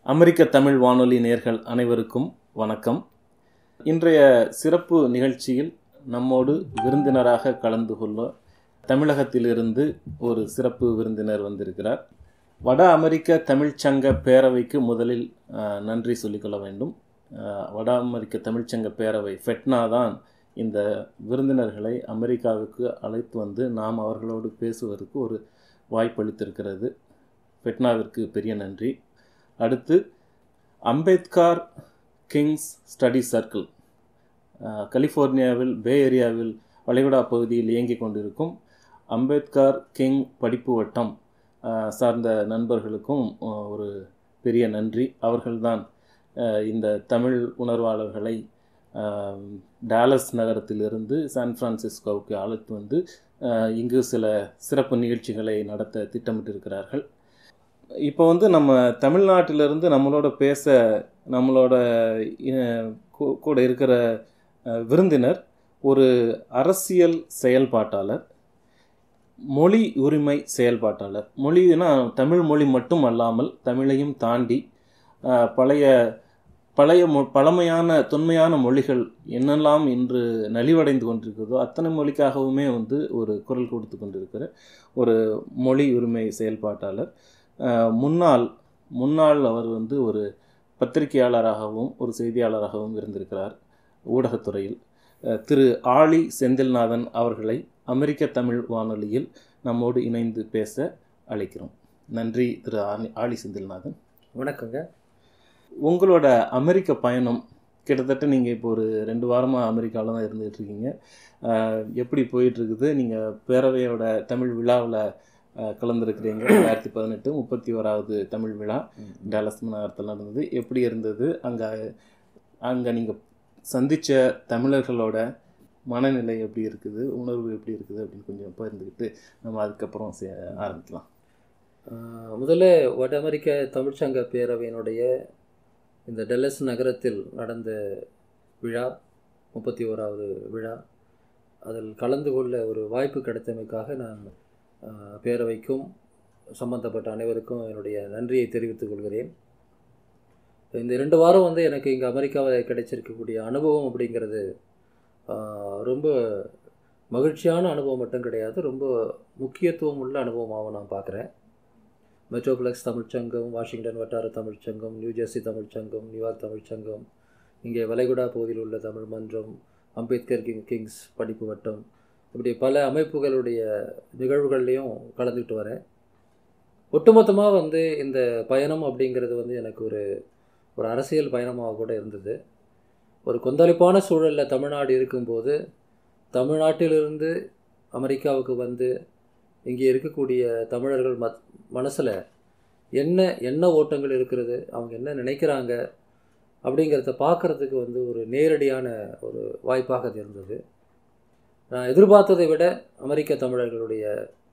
அமெரிக்க தமிழ் வானொலி நேர்கள் அனைவருக்கும் வணக்கம் இன்றைய சிறப்பு நிகழ்ச்சியில் நம்மோடு விருந்தினராக கலந்து கொள்ள தமிழகத்திலிருந்து ஒரு சிறப்பு விருந்தினர் வந்திருக்கிறார் வட அமெரிக்க தமிழ்ச்சங்க பேரவைக்கு முதலில் அஹ், நன்றி சொல்லிக்கொள்ள வேண்டும் அஹ், வட அமெரிக்க தமிழ்ச்சங்க பேரவை ஃபெட்னா தான் இந்த விருந்தினர்களை அமெரிக்காவுக்கு அழைத்து வந்து நாம் அவர்களோடு பேசுவதற்கு ஒரு வாய்ப்பளித்திருக்கிறது ஃபெட்னாவிற்கு பெரிய நன்றி அடுத்து அம்பேத்கர் கிங்ஸ் ஸ்டடி சர்க்கிள் அஹ், கலிஃபோர்னியாவில் பே ஏரியாவில் வளைகுடா பகுதியில் இயங்கிக் கொண்டிருக்கும் அம்பேத்கர் கிங் படிப்பு வட்டம் அஹ், சார்ந்த நண்பர்களுக்கும் அஹ், ஒரு பெரிய நன்றி அவர்கள்தான் அஹ், இந்த தமிழ் உணர்வாளர்களை அஹ், டாலஸ் நகரத்திலிருந்து சான் பிரான்சிஸ்கோவுக்கு அழைத்து வந்து அஹ், இங்கு சில சிறப்பு நிகழ்ச்சிகளை நடத்த திட்டமிட்டிருக்கிறார்கள் இப்போ வந்து நம்ம தமிழ்நாட்டிலிருந்து நம்மளோட பேச நம்மளோட அஹ், கூ- கூட இருக்கிற அஹ், விருந்தினர் ஒரு அரசியல் செயல்பாட்டாளர் மொழி உரிமை செயல்பாட்டாளர் மொழினா தமிழ் மொழி மட்டும் அல்லாமல் தமிழையும் தாண்டி அஹ், பழைய பழைய மொ பழமையான தொன்மையான மொழிகள் என்னெல்லாம் இன்று நலிவடைந்து கொண்டிருக்கிறதோ அத்தனை மொழிக்காகவுமே வந்து ஒரு குரல் கொடுத்து கொண்டிருக்கிற ஒரு மொழி உரிமை செயல்பாட்டாளர் அஹ், முன்னாள் முன்னாள் அவர் வந்து ஒரு பத்திரிகையாளராகவும் ஒரு செய்தியாளராகவும் இருந்திருக்கிறார் ஊடகத்துறையில் அஹ், திரு ஆளி செந்தில்நாதன் அவர்களை அமெரிக்க தமிழ் வானொலியில் நம்மோடு இணைந்து பேச அழைக்கிறோம் நன்றி திரு ஆணி ஆளி செந்தில்நாதன் வணக்கங்க உங்களோட அமெரிக்க பயணம் கிட்டத்தட்ட நீங்கள் இப்போ ஒரு ரெண்டு வாரமாக அமெரிக்காவில் தான் இருந்துகிட்டு இருக்கீங்க அஹ், எப்படி போயிட்டு இருக்குது நீங்கள் பேரவையோட தமிழ் விழாவில் கலந்துருக்கிறீங்க ரெண்டாயிரத்தி பதினெட்டு முப்பத்தி ஓராவது தமிழ் விழா டேலஸ் நகரத்தில் நடந்தது எப்படி இருந்தது அங்கே அங்கே நீங்கள் சந்தித்த தமிழர்களோட மனநிலை எப்படி இருக்குது உணர்வு எப்படி இருக்குது அப்படின்னு கொஞ்சம் பகிர்ந்துக்கிட்டு நம்ம அதுக்கப்புறம் சே- ஆரம்பிக்கலாம் ஆஹ் முதல்ல வட அமெரிக்க தமிழ்ச்சங்க பேரவையினுடைய இந்த டெல்லஸ் நகரத்தில் நடந்த விழா முப்பத்தி ஓராவது விழா அதில் கலந்து கொள்ள ஒரு வாய்ப்பு கிடைத்தமைக்காக நான் ஆஹ், பேரவைக்கும் சம்பந்தப்பட்ட அனைவருக்கும் என்னுடைய நன்றியை தெரிவித்துக் கொள்கிறேன் இந்த ரெண்டு வாரம் வந்து எனக்கு இங்கே அமெரிக்காவில் கிடைச்சிருக்கக்கூடிய அனுபவம் அப்படிங்கிறது ஆஹ், ரொம்ப மகிழ்ச்சியான அனுபவம் மட்டும் கிடையாது ரொம்ப முக்கியத்துவம் உள்ள அனுபவமாக நான் பார்க்குறேன் மெட்ரோப்ளெக்ஸ் தமிழ்ச்சங்கம் வாஷிங்டன் வட்டார தமிழ்ச்சங்கம் நியூ ஜெர்சி தமிழ்ச்சங்கம் நியூயார்க் தமிழ்ச்சங்கம் இங்கே வளைகுடா பகுதியில் உள்ள தமிழ் மன்றம் அம்பேத்கர் கிங் கிங்ஸ் படிப்பு வட்டம் இப்படி பல அமைப்புகளுடைய நிகழ்வுகள்லையும் கலந்துக்கிட்டு வரேன் ஒட்டுமொத்தமாக வந்து இந்த பயணம் அப்படிங்கிறது வந்து எனக்கு ஒரு ஒரு அரசியல் பயணமாக கூட இருந்தது ஒரு கொந்தளிப்பான சூழலில் தமிழ்நாடு இருக்கும்போது தமிழ்நாட்டிலிருந்து அமெரிக்காவுக்கு வந்து இங்கே இருக்கக்கூடிய தமிழர்கள் மத் மனசில் என்ன என்ன ஓட்டங்கள் இருக்கிறது அவங்க என்ன நினைக்கிறாங்க அப்படிங்கிறத பார்க்குறதுக்கு வந்து ஒரு நேரடியான ஒரு வாய்ப்பாக அது இருந்தது நான் எதிர்பார்த்ததை விட அமெரிக்க தமிழர்களுடைய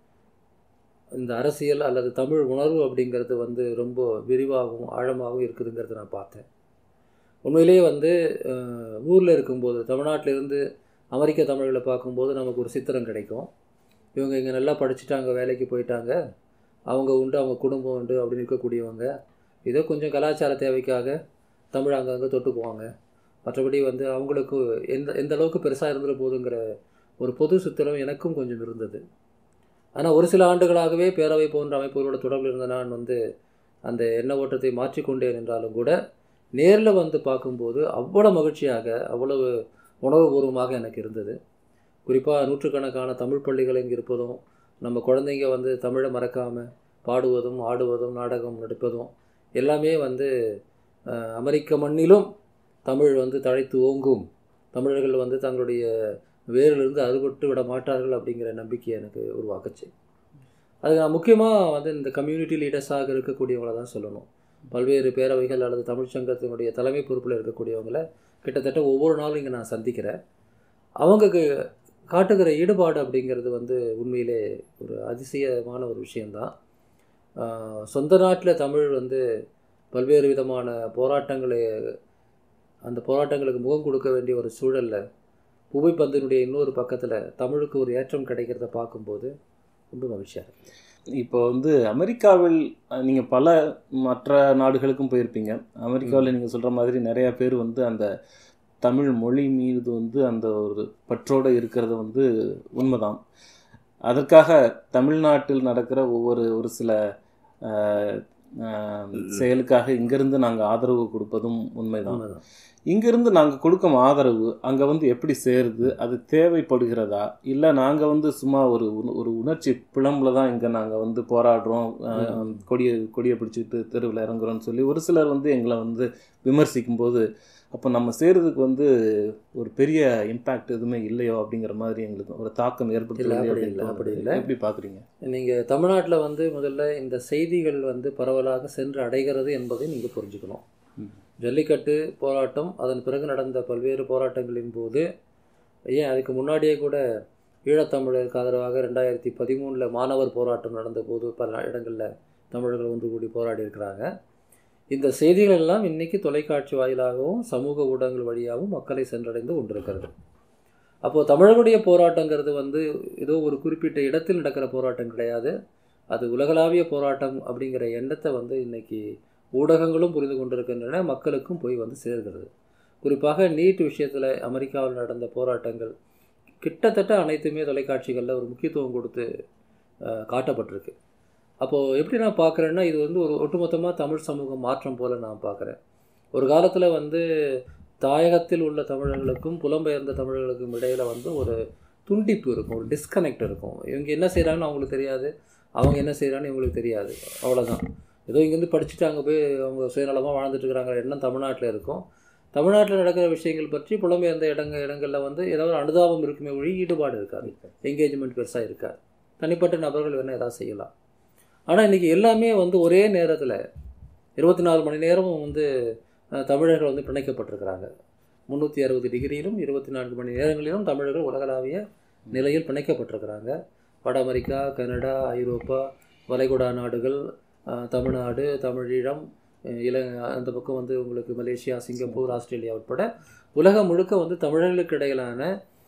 இந்த அரசியல் அல்லது தமிழ் உணர்வு அப்படிங்கிறது வந்து ரொம்ப விரிவாகவும் ஆழமாகவும் இருக்குதுங்கிறத நான் பார்த்தேன் உண்மையிலேயே வந்து ஊரில் இருக்கும்போது தமிழ்நாட்டிலிருந்து அமெரிக்க தமிழர்களை பார்க்கும்போது நமக்கு ஒரு சித்திரம் கிடைக்கும் இவங்க இங்கே நல்லா படிச்சுட்டாங்க வேலைக்கு போயிட்டாங்க அவங்க உண்டு அவங்க குடும்பம் உண்டு அப்படின்னு இருக்கக்கூடியவங்க ஏதோ கொஞ்சம் கலாச்சார தேவைக்காக தமிழ் அங்கங்கே தொட்டு போவாங்க மற்றபடி வந்து அவங்களுக்கு எந்த எந்த அளவுக்கு பெருசாக இருந்துட போதுங்கிற ஒரு பொது சித்திரம் எனக்கும் கொஞ்சம் இருந்தது ஆனால் ஒரு சில ஆண்டுகளாகவே பேரவை போன்ற அமைப்புகளோட தொடர்பில் இருந்த நான் வந்து அந்த எண்ண ஓட்டத்தை மாற்றிக்கொண்டேன் என்றாலும் கூட நேரில் வந்து பார்க்கும்போது அவ்வளோ மகிழ்ச்சியாக அவ்வளவு உணர்வுபூர்வமாக எனக்கு இருந்தது குறிப்பாக நூற்றுக்கணக்கான தமிழ் பள்ளிகள் இங்கே இருப்பதும் நம்ம குழந்தைங்க வந்து தமிழை மறக்காமல் பாடுவதும் ஆடுவதும் நாடகம் நடிப்பதும் எல்லாமே வந்து அஹ், அமெரிக்க மண்ணிலும் தமிழ் வந்து தழைத்து ஓங்கும் தமிழர்கள் வந்து தங்களுடைய வேரிலிருந்து அறுபட்டு விட மாட்டார்கள் அப்படிங்கிற நம்பிக்கை எனக்கு உருவாக்குச்சு அதுக்கு நான் முக்கியமாக வந்து இந்த கம்யூனிட்டி லீடர்ஸாக இருக்கக்கூடியவங்கள தான் சொல்லணும் பல்வேறு பேரவைகள் அல்லது தமிழ்ச்சங்கத்தினுடைய தலைமை பொறுப்பில் இருக்கக்கூடியவங்களை கிட்டத்தட்ட ஒவ்வொரு நாளும் இங்கே நான் சந்திக்கிறேன் அவங்க கு- காட்டுகிற ஈடுபாடு அப்படிங்கிறது வந்து உண்மையிலே ஒரு அதிசயமான ஒரு விஷயந்தான் ஆஹ் சொந்த நாட்டில் தமிழ் வந்து பல்வேறு விதமான போராட்டங்களை அந்த போராட்டங்களுக்கு முகம் கொடுக்க வேண்டிய ஒரு சூழலில் புவிப்பந்தினுடைய இன்னொரு பக்கத்தில் தமிழுக்கு ஒரு ஏற்றம் கிடைக்கிறத பார்க்கும்போது ரொம்ப மகிழ்ச்சியாக இருக்கு இப்போ வந்து அமெரிக்காவில் அஹ், நீங்க பல மற்ற நாடுகளுக்கும் போயிருப்பீங்க அமெரிக்காவில் நீங்க சொல்ற மாதிரி நிறைய பேர் வந்து அந்த தமிழ் மொழி மீது வந்து அந்த ஒரு பற்றோடு இருக்கிறது வந்து உண்மைதான் அதற்காக தமிழ்நாட்டில் நடக்கிற ஒவ்வொரு ஒரு சில அஹ், அஹ், செயலுக்காக இங்கிருந்து நாங்கள் ஆதரவு கொடுப்பதும் உண்மைதான் உண்மைதான். இங்கிருந்து நாங்கள் கொடுக்கும் ஆதரவு அங்கே வந்து எப்படி சேருது அது தேவைப்படுகிறதா இல்லை நாங்கள் வந்து சும்மா ஒரு உண- ஒரு உணர்ச்சி பிளம்புல தான் இங்கே நாங்கள் வந்து போராடுறோம் அஹ், கொடியை கொடியை பிடிச்சிட்டு தெருவில் இறங்குறோம்னு சொல்லி ஒரு சிலர் வந்து எங்களை வந்து விமர்சிக்கும் போது அப்போ நம்ம செய்கிறதுக்கு வந்து ஒரு பெரிய இம்பேக்ட் எதுவுமே இல்லையோ அப்படிங்கிற மாதிரி எங்களுக்கு ஒரு தாக்கம் இல்ல, ஏற்படுத்தல அப்படி இல்ல, அப்படி இல்ல. எப்படி பார்க்குறீங்க நீங்கள் தமிழ்நாட்டில் வந்து முதல்ல இந்த செய்திகள் வந்து பரவலாக சென்று அடைகிறது என்பதை நீங்கள் புரிஞ்சுக்கணும் ம். ஜல்லிக்கட்டு போராட்டம் அதன் பிறகு நடந்த பல்வேறு போராட்டங்களின் போது ஏன் அதுக்கு முன்னாடியே கூட ஈழத்தமிழருக்கு ஆதரவாக ரெண்டாயிரத்தி பதிமூணில் மாணவர் போராட்டம் நடந்த போது பல இடங்களில் தமிழர்கள் ஒன்று கூடி போராடி இருக்கிறாங்க இந்த செய்திகள் எல்லாம் இன்னைக்கு தொலைக்காட்சி வாயிலாகவும் சமூக ஊடகங்கள் வழியாகவும் மக்களை சென்றடைந்து கொண்டிருக்கிறது அப்போது தமிழர்களுடைய போராட்டங்கிறது வந்து ஏதோ ஒரு குறிப்பிட்ட இடத்தில் நடக்கிற போராட்டம் கிடையாது அது உலகளாவிய போராட்டம் அப்படிங்கிற எண்ணத்தை வந்து இன்னைக்கு ஊடகங்களும் புரிந்து கொண்டிருக்கின்றன மக்களுக்கும் போய் வந்து சேர்கிறது குறிப்பாக நீட் விஷயத்தில் அமெரிக்காவில் நடந்த போராட்டங்கள் கிட்டத்தட்ட அனைத்துமே தொலைக்காட்சிகளில் ஒரு முக்கியத்துவம் கொடுத்து அஹ், காட்டப்பட்டிருக்கு அப்போது எப்படி நான் பார்க்குறேன்னா இது வந்து ஒரு ஒட்டுமொத்தமாக தமிழ் சமூகம் மாற்றம் போல் நான் பார்க்குறேன் ஒரு காலத்தில் வந்து தாயகத்தில் உள்ள தமிழர்களுக்கும் புலம்பெயர்ந்த தமிழர்களுக்கும் இடையில் வந்து ஒரு துண்டிப்பு இருக்கும் ஒரு டிஸ்கனெக்ட் இருக்கும் இவங்க என்ன செய்கிறாங்கன்னு அவங்களுக்கு தெரியாது அவங்க என்ன செய்கிறான்னு இவங்களுக்கு தெரியாது அவ்வளோதான் ஏதோ இங்கேருந்து படிச்சுட்டு அங்கே போய் அவங்க சுயநலமாக வாழ்ந்துட்டு இருக்கிறாங்க எண்ணம் தமிழ்நாட்டில் இருக்கும் தமிழ்நாட்டில் நடக்கிற விஷயங்கள் பற்றி புலம்பெயர்ந்த இடங்க இடங்களில் வந்து ஏதாவது அனுதாபம் இருக்குமே ஒழி ஈடுபாடு இருக்காது என்கேஜ்மெண்ட் பெருசாக இருக்காது தனிப்பட்ட நபர்கள் வேணால் ஏதாவது செய்யலாம் ஆனால் இன்றைக்கி எல்லாமே வந்து ஒரே நேரத்தில் இருபத்தி நாலு மணி நேரமும் வந்து அஹ், தமிழர்கள் வந்து பிணைக்கப்பட்டிருக்கிறாங்க முந்நூற்றி அறுபது டிகிரியிலும் இருபத்தி நான்கு மணி நேரங்களிலும் தமிழர்கள் உலகளாவிய நிலையில் பிணைக்கப்பட்டிருக்கிறாங்க வட அமெரிக்கா கனடா ஐரோப்பா வளைகுடா நாடுகள் அஹ், தமிழ்நாடு தமிழீழம் அஹ், இல அந்த பக்கம் வந்து உங்களுக்கு மலேசியா சிங்கப்பூர் ஆஸ்திரேலியா உட்பட உலகம் முழுக்க வந்து தமிழர்களுக்கு இடையிலான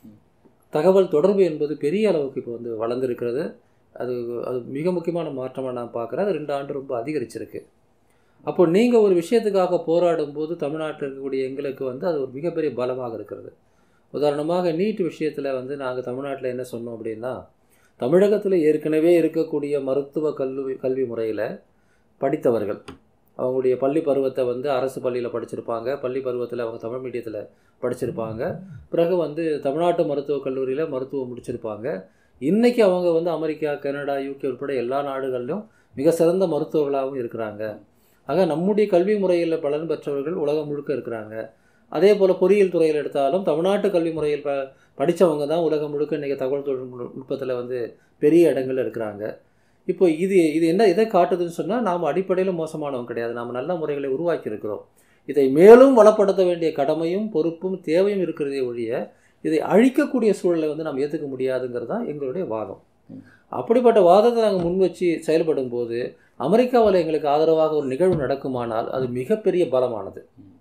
தகவல் தொடர்பு என்பது பெரிய அளவுக்கு இப்போ வந்து வளர்ந்துருக்கிறது அது அது மிக முக்கியமான மாற்றமாக நான் பார்க்குறேன் அது ரெண்டு ஆண்டு ரொம்ப அதிகரிச்சிருக்கு அப்போ நீங்கள் ஒரு விஷயத்துக்காக போராடும் போது தமிழ்நாட்டில் இருக்கக்கூடிய எங்களுக்கு வந்து அது ஒரு மிகப்பெரிய பலமாக இருக்கிறது உதாரணமாக நீட் விஷயத்தில் வந்து நாங்கள் தமிழ்நாட்டில் என்ன சொன்னோம் அப்படின்னா தமிழகத்தில் ஏற்கனவே இருக்கக்கூடிய மருத்துவ கல்வி கல்வி முறையில் படித்தவர்கள் அவங்களுடைய பள்ளி பருவத்தை வந்து அரசு பள்ளியில் படிச்சிருப்பாங்க பள்ளி பருவத்தில் அவங்க தமிழ் மீடியத்தில் படிச்சிருப்பாங்க பிறகு வந்து தமிழ்நாட்டு மருத்துவக் கல்லூரியில் மருத்துவம் முடிச்சிருப்பாங்க இன்றைக்கி அவங்க வந்து அமெரிக்கா கனடா யூகே உட்பட எல்லா நாடுகளிலும் மிக சிறந்த மருத்துவர்களாகவும் இருக்கிறாங்க ஆக நம்முடைய கல்வி முறையில் பலன் பெற்றவர்கள் உலகம் முழுக்க இருக்கிறாங்க அதே போல் பொறியியல் துறையில் எடுத்தாலும் தமிழ்நாட்டு கல்வி முறையில் ப படித்தவங்க தான் உலகம் முழுக்க இன்றைக்கி தகவல் தொழில்நுட்பத்தில் வந்து பெரிய இடங்கள்ல இருக்கிறாங்க இப்போ இது இது என்ன எதை காட்டுதுன்னு சொன்னால் நாம் அடிப்படையில் மோசமானவங்க கிடையாது நாம் நல்ல முறைகளை உருவாக்கி இருக்கிறோம் இதை மேலும் வளப்படுத்த வேண்டிய கடமையும் பொறுப்பும் தேவையும் இருக்கிறதே ஒழிய இதை அழிக்கக்கூடிய சூழலை வந்து நாம் ஏற்றுக்க முடியாதுங்கிறது தான் எங்களுடைய வாதம் அப்படிப்பட்ட வாதத்தை நாங்கள் முன் வச்சு செயல்படும் போது அமெரிக்காவில் எங்களுக்கு ஆதரவாக ஒரு நிகழ்வு நடக்குமானால் அது மிகப்பெரிய பலமானது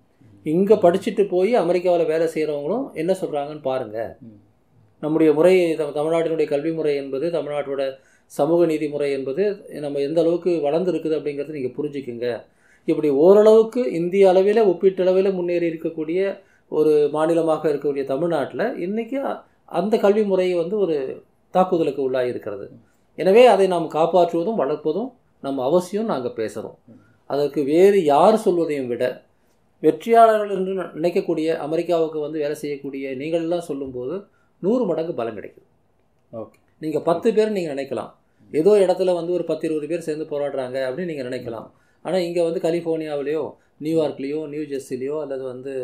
இங்கே படிச்சுட்டு போய் அமெரிக்காவில் வேலை செய்கிறவங்களும் என்ன சொல்கிறாங்கன்னு பாருங்கள் நம்முடைய முறை த- தமிழ்நாட்டினுடைய கல்வி முறை என்பது தமிழ்நாட்டோட சமூக நீதி முறை என்பது நம்ம எந்த அளவுக்கு வளர்ந்துருக்குது அப்படிங்கிறத நீங்கள் புரிஞ்சுக்குங்க இப்படி ஓரளவுக்கு இந்திய அளவில் ஒப்பீட்டளவில் முன்னேறி இருக்கக்கூடிய ஒரு மாநிலமாக இருக்கக்கூடிய தமிழ்நாட்டில் இன்றைக்கி அந்த கல்வி முறை வந்து ஒரு தாக்குதலுக்கு உள்ளாகி இருக்கிறது எனவே அதை நாம் காப்பாற்றுவதும் வளர்ப்பதும் நம்ம அவசியம் நாங்கள் பேசுகிறோம் அதற்கு வேறு யார் சொல்வதையும் விட வெற்றியாளர்கள் என்று நினைக்கக்கூடிய அமெரிக்காவுக்கு வந்து வேலை செய்யக்கூடிய நீங்கள்லாம் சொல்லும்போது நூறு மடங்கு பலம் கிடைக்கும் ஓகே நீங்கள் பத்து பேர் நீங்கள் நினைக்கலாம் ஏதோ இடத்துல வந்து ஒரு பத்து இருபது பேர் சேர்ந்து போராடுறாங்க அப்படின்னு நீங்கள் நினைக்கலாம் ஆனால் இங்கே வந்து கலிஃபோர்னியாவிலேயோ நியூயார்க்லேயோ நியூ ஜெர்சிலேயோ அல்லது வந்து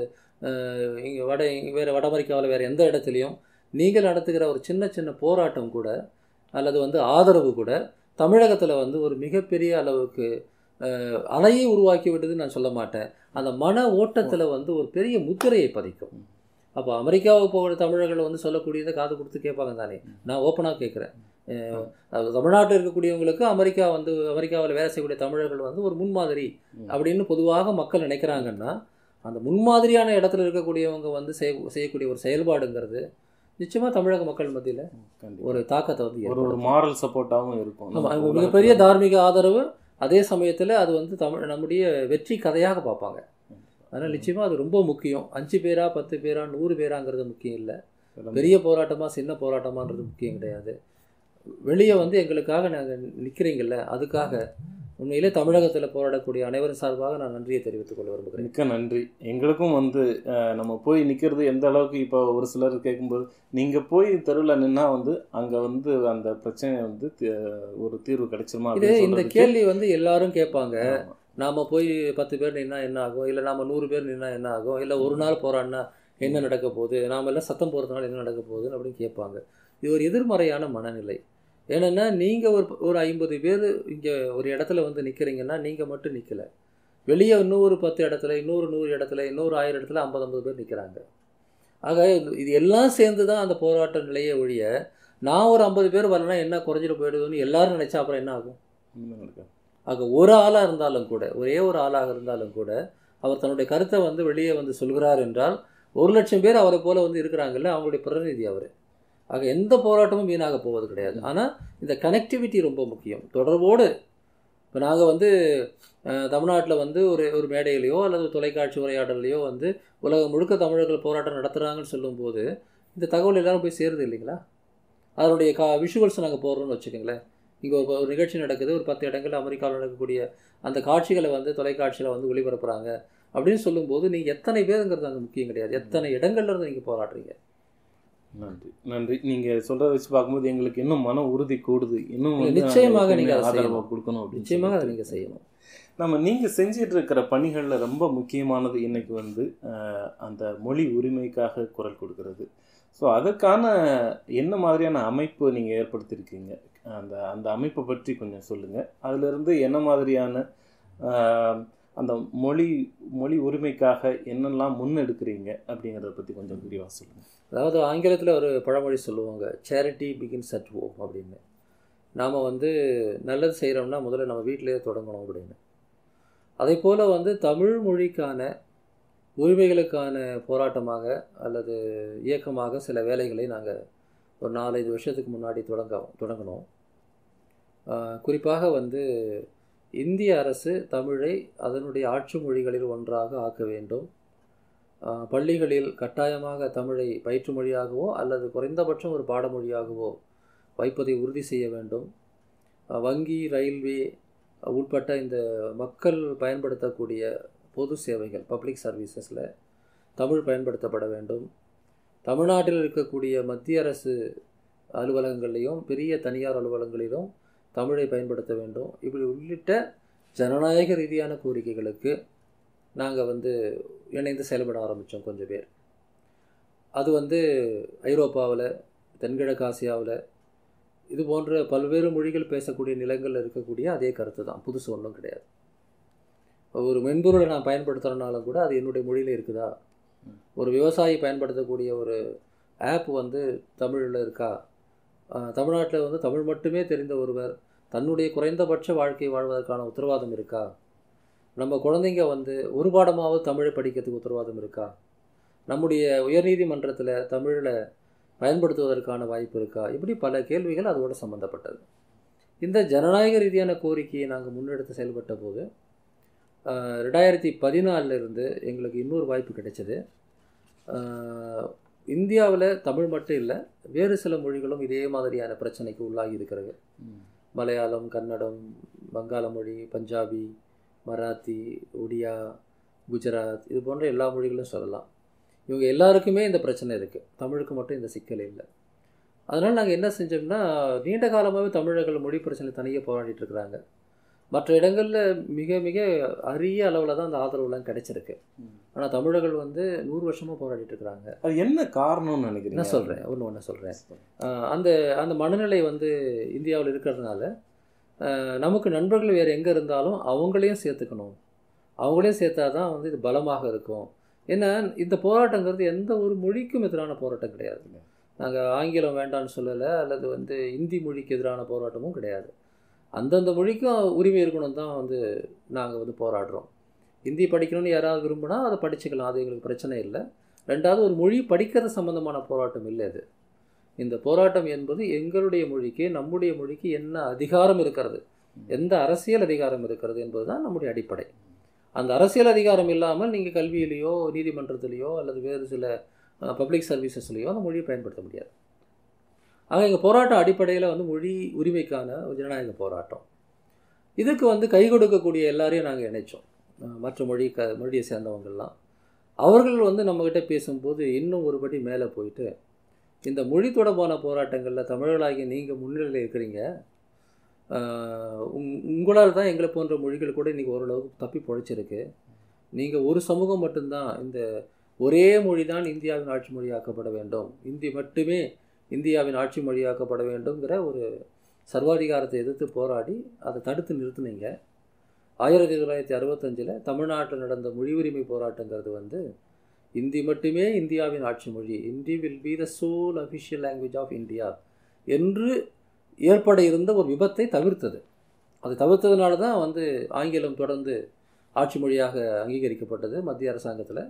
இங்கே வட இங்க வேறு வட அமெரிக்காவில் வேறு எந்த இடத்துலையும் நீங்கள் நடத்துகிற ஒரு சின்ன சின்ன போராட்டம் கூட அல்லது வந்து ஆதரவு கூட தமிழகத்தில் வந்து ஒரு மிகப்பெரிய அளவுக்கு அஹ், அலையை உருவாக்கி விட்டதுன்னு நான் சொல்ல மாட்டேன் அந்த மன ஓட்டத்தில் வந்து ஒரு பெரிய முத்திரையை பதிக்கும் அப்போ அமெரிக்காவுக்கு போகிற தமிழர்கள் வந்து சொல்லக்கூடியதை காது கொடுத்து கேட்பாங்க தானே நான் ஓப்பனாக கேட்குறேன் தமிழ்நாட்டில் இருக்கக்கூடியவங்களுக்கு அமெரிக்கா வந்து அமெரிக்காவில் வேலை செய்யக்கூடிய தமிழர்கள் வந்து ஒரு முன்மாதிரி ம். அப்படின்னு பொதுவாக மக்கள் நினைக்கிறாங்கன்னா அந்த முன்மாதிரியான இடத்துல இருக்கக்கூடியவங்க வந்து செய்ய செய்யக்கூடிய ஒரு செயல்பாடுங்கிறது நிச்சயமாக தமிழக மக்கள் மத்தியில் கண்டிப்பா. ஒரு தாக்கத்தை வந்து ஒரு ஏற்படுத்தும். ஒரு மாரல் சப்போர்ட்டாகவும் இருக்கும் ஆமா, நம்ம அது உலகத்துல. மிகப்பெரிய தார்மீக ஆதரவு அதே சமயத்தில் அது வந்து தமிழ் நம்முடைய வெற்றி கதையாக பார்ப்பாங்க அதனால் நிச்சயமாக அது ரொம்ப முக்கியம் அஞ்சு பேரா பத்து பேரா நூறு பேராங்கிறது முக்கியம் இல்லை ரொம்ப பெரிய போராட்டமா சின்ன போராட்டமான்றது முக்கியம் கிடையாது வெளியே வந்து எங்களுக்காக நாங்கள் நிற்கிறீங்கல்ல அதுக்காக உண்மையிலே தமிழகத்தில் போராடக்கூடிய அனைவரும் சார்பாக நான் நன்றியை தெரிவித்துக் கொள்ள விரும்புகிறேன் மிக்க நன்றி எங்களுக்கும் வந்து அஹ், நம்ம போய் நிற்கிறது எந்த அளவுக்கு இப்போ ஒரு சிலர் கேட்கும்போது நீங்கள் போய் தெருவில் நின்னா வந்து அங்கே வந்து அந்த பிரச்சனை வந்து தி- ஒரு தீர்வு கிடைச்சிருமா இது அப்படின்னு இந்த சொல்றதுக்கு- கேள்வி வந்து எல்லாரும் கேட்பாங்க ஆமா. நாம போய் பத்து பேர் நின்னா என்ன ஆகும் இல்லை நாம நூறு பேர் நின்னா என்ன ஆகும் இல்லை ஒரு நாள் போராடினா என்ன நடக்க போகுது நாம எல்லாம் சத்தம் போகிறதுனால என்ன நடக்க போகுதுன்னு அப்படின்னு கேட்பாங்க இது ஒரு எதிர்மறையான மனநிலை ஏன்னா நீங்கள் ஒரு ஒரு ஐம்பது பேர் இங்கே ஒரு இடத்துல வந்து நிற்கிறீங்கன்னா நீங்கள் மட்டும் நிற்கல வெளியே இன்னொரு பத்து இடத்துல இன்னொரு நூறு இடத்துல இன்னொரு ஆயிரம் இடத்துல ஐம்பது ஐம்பது பேர் நிற்கிறாங்க ஆக இது- இது எல்லாம் சேர்ந்து தான் அந்த போராட்ட நிலையை ஒழிய நான் ஒரு ஐம்பது பேர் வரலன்னா என்ன குறைஞ்சிட்டு போயிடுதுன்னு எல்லாரும் நினைச்சா அப்புறம் என்ன ஆகும் ஒண்ணும் நடக்காது. ஆக ஒரு ஆளாக இருந்தாலும் கூட ஒரே ஒரு ஆளாக இருந்தாலும் கூட அவர் தன்னுடைய கருத்தை வந்து வெளியே வந்து சொல்கிறார் என்றால் ஒரு லட்சம் பேர் அவரை போல வந்து இருக்கிறாங்கல்ல அவங்களுடைய பிரதிநிதி அவர் ஆக எந்த போராட்டமும் வீணாக போவது கிடையாது ஆனால் இந்த கனெக்டிவிட்டி ரொம்ப முக்கியம் தொடர்போடு இப்போ நாங்கள் வந்து தமிழ்நாட்டில் வந்து ஒரு ஒரு மேடையிலையோ அல்லது தொலைக்காட்சி உரையாடலையோ வந்து உலகம் முழுக்க தமிழர்கள் போராட்டம் நடத்துகிறாங்கன்னு சொல்லும்போது இந்த தகவல் எல்லாரும் போய் சேருது இல்லைங்களா அதனுடைய கா விஷுவல்ஸ் நாங்கள் போடுறோம்னு வச்சுக்கோங்களேன் இங்கே ஒரு ஒரு நிகழ்ச்சி நடக்குது ஒரு பத்து இடங்கள் அமெரிக்காவில் நடக்கக்கூடிய அந்த காட்சிகளை வந்து தொலைக்காட்சியில் வந்து ஒளிபரப்புறாங்க அப்படின்னு சொல்லும்போது நீங்கள் எத்தனை பேருங்கிறது அங்கே முக்கியம் கிடையாது எத்தனை இடங்கள்ல இருந்து நீங்கள் போராடுறீங்க நன்றி நன்றி நீங்க சொல்றத வச்சு பார்க்கும்போது எங்களுக்கு இன்னும் மன உறுதி கூடுது இன்னும் வந்து நிச்சயமாக நாங்க நீங்க அதை ஆதரவு செய்யணும். கொடுக்கணும் அப்படின்னு நிச்சயமாக அதை சொல்லிட்டு. நீங்கள் செய்யணும் நம்ம நீங்க செஞ்சிட்டு இருக்கிற பணிகள்ல ரொம்ப முக்கியமானது இன்னைக்கு வந்து அஹ், அந்த மொழி உரிமைக்காக குரல் கொடுக்கிறது ஸோ அதற்கான என்ன மாதிரியான அமைப்பு நீங்க ஏற்படுத்தியிருக்கீங்க அந்த அந்த அமைப்பை பற்றி கொஞ்சம் சொல்லுங்க அதுல இருந்து என்ன மாதிரியான அஹ், அந்த மொழி மொழி உரிமைக்காக என்னெல்லாம் முன்னெடுக்கிறீங்க அப்படிங்கிறத பத்தி கொஞ்சம் விரிவாக சொல்லுங்க அதாவது ஆங்கிலத்தில் ஒரு பழமொழி சொல்லுவாங்க சேரிட்டி பிகின்ஸ் அட் ஹோம் அப்படின்னு நாம் வந்து நல்லது செய்கிறோம்னா முதல்ல நம்ம வீட்டிலேயே தொடங்கணும் அப்படின்னு அதே போல் வந்து தமிழ் மொழிக்கான உரிமைகளுக்கான போராட்டமாக அல்லது இயக்கமாக சில வேலைகளை நாங்கள் ஒரு நாலஞ்சு வருஷத்துக்கு முன்னாடி தொடங்க தொடங்கினோம் ஆஹ் குறிப்பாக வந்து இந்திய அரசு தமிழை அதனுடைய ஆட்சி மொழிகளில் ஒன்றாக ஆக்க வேண்டும் ஆஹ் பள்ளிகளில் கட்டாயமாக தமிழை பயிற்று மொழியாகவோ அல்லது குறைந்தபட்சம் ஒரு பாடமொழியாகவோ வைப்பதை உறுதி செய்ய வேண்டும் ஆஹ் வங்கி ரயில்வே உட்பட்ட இந்த மக்கள் பயன்படுத்தக்கூடிய பொது சேவைகள் பப்ளிக் சர்வீசஸில் தமிழ் பயன்படுத்தப்பட வேண்டும் தமிழ்நாட்டில் இருக்கக்கூடிய மத்திய அரசு அலுவலகங்கள்லையும் பெரிய தனியார் அலுவலகங்களிலும் தமிழை பயன்படுத்த வேண்டும் இப்படி உள்ளிட்ட ஜனநாயக ரீதியான கோரிக்கைகளுக்கு நாங்கள் வந்து இணைந்து செயல்பட ஆரம்பித்தோம் கொஞ்சம் பேர் அது வந்து ஐரோப்பாவில் தென்கிழக்கு ஆசியாவில் இது போன்ற பல்வேறு மொழிகள் பேசக்கூடிய நிலங்களில் இருக்கக்கூடிய அதே கருத்து தான் புதுசு ஒன்றும் கிடையாது ஒரு மென்பொருளை நான் பயன்படுத்துகிறனாலும் கூட அது என்னுடைய மொழியில் இருக்குதா ஒரு விவசாயி பயன்படுத்தக்கூடிய ஒரு ஆப் வந்து தமிழில் இருக்கா தமிழ்நாட்டில் வந்து தமிழ் மட்டுமே தெரிந்த ஒருவர் தன்னுடைய குறைந்தபட்ச வாழ்க்கை வாழ்வதற்கான உத்தரவாதம் இருக்கா நம்ம குழந்தைங்க வந்து ஒரு பாடமாவது தமிழை படிக்கிறதுக்கு உத்தரவாதம் இருக்கா நம்முடைய உயர்நீதிமன்றத்தில் தமிழில் பயன்படுத்துவதற்கான வாய்ப்பு இருக்கா இப்படி பல கேள்விகள் அதோடு சம்மந்தப்பட்டது இந்த ஜனநாயக ரீதியான கோரிக்கையை நாங்கள் முன்னெடுத்து செயல்பட்ட போது ஆஹ், ரெண்டாயிரத்தி பதினாலில் இருந்து எங்களுக்கு இன்னொரு வாய்ப்பு கிடைச்சது இந்தியாவில் தமிழ் மட்டும் இல்லை வேறு சில மொழிகளும் இதே மாதிரியான பிரச்சனைக்கு உள்ளாகி இருக்கிறது மலையாளம் கன்னடம் வங்காள மொழி பஞ்சாபி மராத்தி ஒடியா குஜராத் இது போன்ற எல்லா மொழிகளும் சொல்லலாம் இவங்க எல்லாருக்குமே இந்த பிரச்சனை இருக்குது தமிழுக்கு மட்டும் இந்த சிக்கல் இல்லை அதனால் நாங்கள் என்ன செஞ்சோம்னா நீண்ட காலமாகவே தமிழர்கள் மொழி பிரச்சனை தனியாக போராடிட்டு இருக்கிறாங்க மற்ற இடங்களில் மிக மிக அரிய அளவில் தான் அந்த ஆதரவுலாம் கிடைச்சிருக்கு ஆனால் தமிழர்கள் வந்து நூறு வருஷமாக போராடிட்டு இருக்கிறாங்க அது என்ன காரணம்னு நினைக்கிறீங்க என்ன சொல்கிறேன் ஒன்று ஒன்று சொல்கிறேன் அந்த அந்த மனநிலை வந்து இந்தியாவில் இருக்கிறதுனால ஆஹ், நமக்கு நண்பர்கள் வேறு எங்கே இருந்தாலும் அவங்களையும் சேர்த்துக்கணும் அவங்களையும் சேர்த்தா தான் வந்து இது பலமாக இருக்கும் ஏன்னா இந்த போராட்டங்கிறது எந்த ஒரு மொழிக்கும் எதிரான போராட்டம் கிடையாது நாங்கள் ஆங்கிலம் வேண்டாம்னு சொல்லலை அல்லது வந்து இந்தி மொழிக்கு எதிரான போராட்டமும் கிடையாது அந்தந்த மொழிக்கும் உரிமை இருக்கணும் தான் வந்து நாங்கள் வந்து போராடுறோம் ஹிந்தி படிக்கணும்னு யாராவது விரும்பினா அதை படிச்சுக்கலாம் அது எங்களுக்கு பிரச்சனை இல்லை ரெண்டாவது ஒரு மொழி படிக்கிறது சம்மந்தமான போராட்டம் இல்லை அது இந்த போராட்டம் என்பது எங்களுடைய மொழிக்கு நம்முடைய மொழிக்கு என்ன அதிகாரம் இருக்கிறது எந்த அரசியல் அதிகாரம் இருக்கிறது என்பதுதான் நம்முடைய அடிப்படை அந்த அரசியல் அதிகாரம் இல்லாமல் நீங்கள் கல்வியிலேயோ நீதிமன்றத்திலேயோ அல்லது வேறு சில பப்ளிக் சர்வீசஸ்லேயோ அந்த மொழியை பயன்படுத்த முடியாது ஆக எங்கள் போராட்டம் அடிப்படையில் வந்து மொழி உரிமைக்கான ஒரு ஜனநாயக போராட்டம் இதுக்கு வந்து கை கொடுக்கக்கூடிய எல்லாரையும் நாங்கள் இணைச்சோம் அஹ் மற்ற மொழி க மொழியை சேர்ந்தவங்கெல்லாம் அவர்கள் வந்து நம்மக்கிட்ட பேசும்போது இன்னும் ஒரு படி மேலே போயிட்டு இந்த மொழி தொடர்பான போராட்டங்களில் தமிழர்களாகிய நீங்கள் முன்னிலையில் இருக்கிறீங்க ஆஹ் உங்- உங்களால் தான் எங்களை போன்ற மொழிகள் கூட இன்றைக்கி ஓரளவுக்கு தப்பி பொழைச்சிருக்கு நீங்கள் ஒரு சமூகம் மட்டும்தான் இந்த ஒரே மொழி தான் இந்தியாவின் ஆட்சி மொழியாக்கப்பட வேண்டும் இந்தி மட்டுமே இந்தியாவின் ஆட்சி மொழியாக்கப்பட வேண்டும்ங்கிற ஒரு சர்வாதிகாரத்தை எதிர்த்து போராடி அதை தடுத்து நிறுத்துனீங்க ஆயிரத்தி தொள்ளாயிரத்தி அறுபத்தஞ்சில் தமிழ்நாட்டில் நடந்த மொழி உரிமை போராட்டங்கிறது வந்து இந்தி மட்டுமே இந்தியாவின் ஆட்சி மொழி Hindi will be the sole official language of India என்று ஏற்பட இருந்த ஒரு விபத்தை தவிர்த்தது அது தவிர்த்ததுனால தான் வந்து ஆங்கிலம் தொடர்ந்து ஆட்சி மொழியாக அங்கீகரிக்கப்பட்டது மத்திய அரசாங்கத்தில்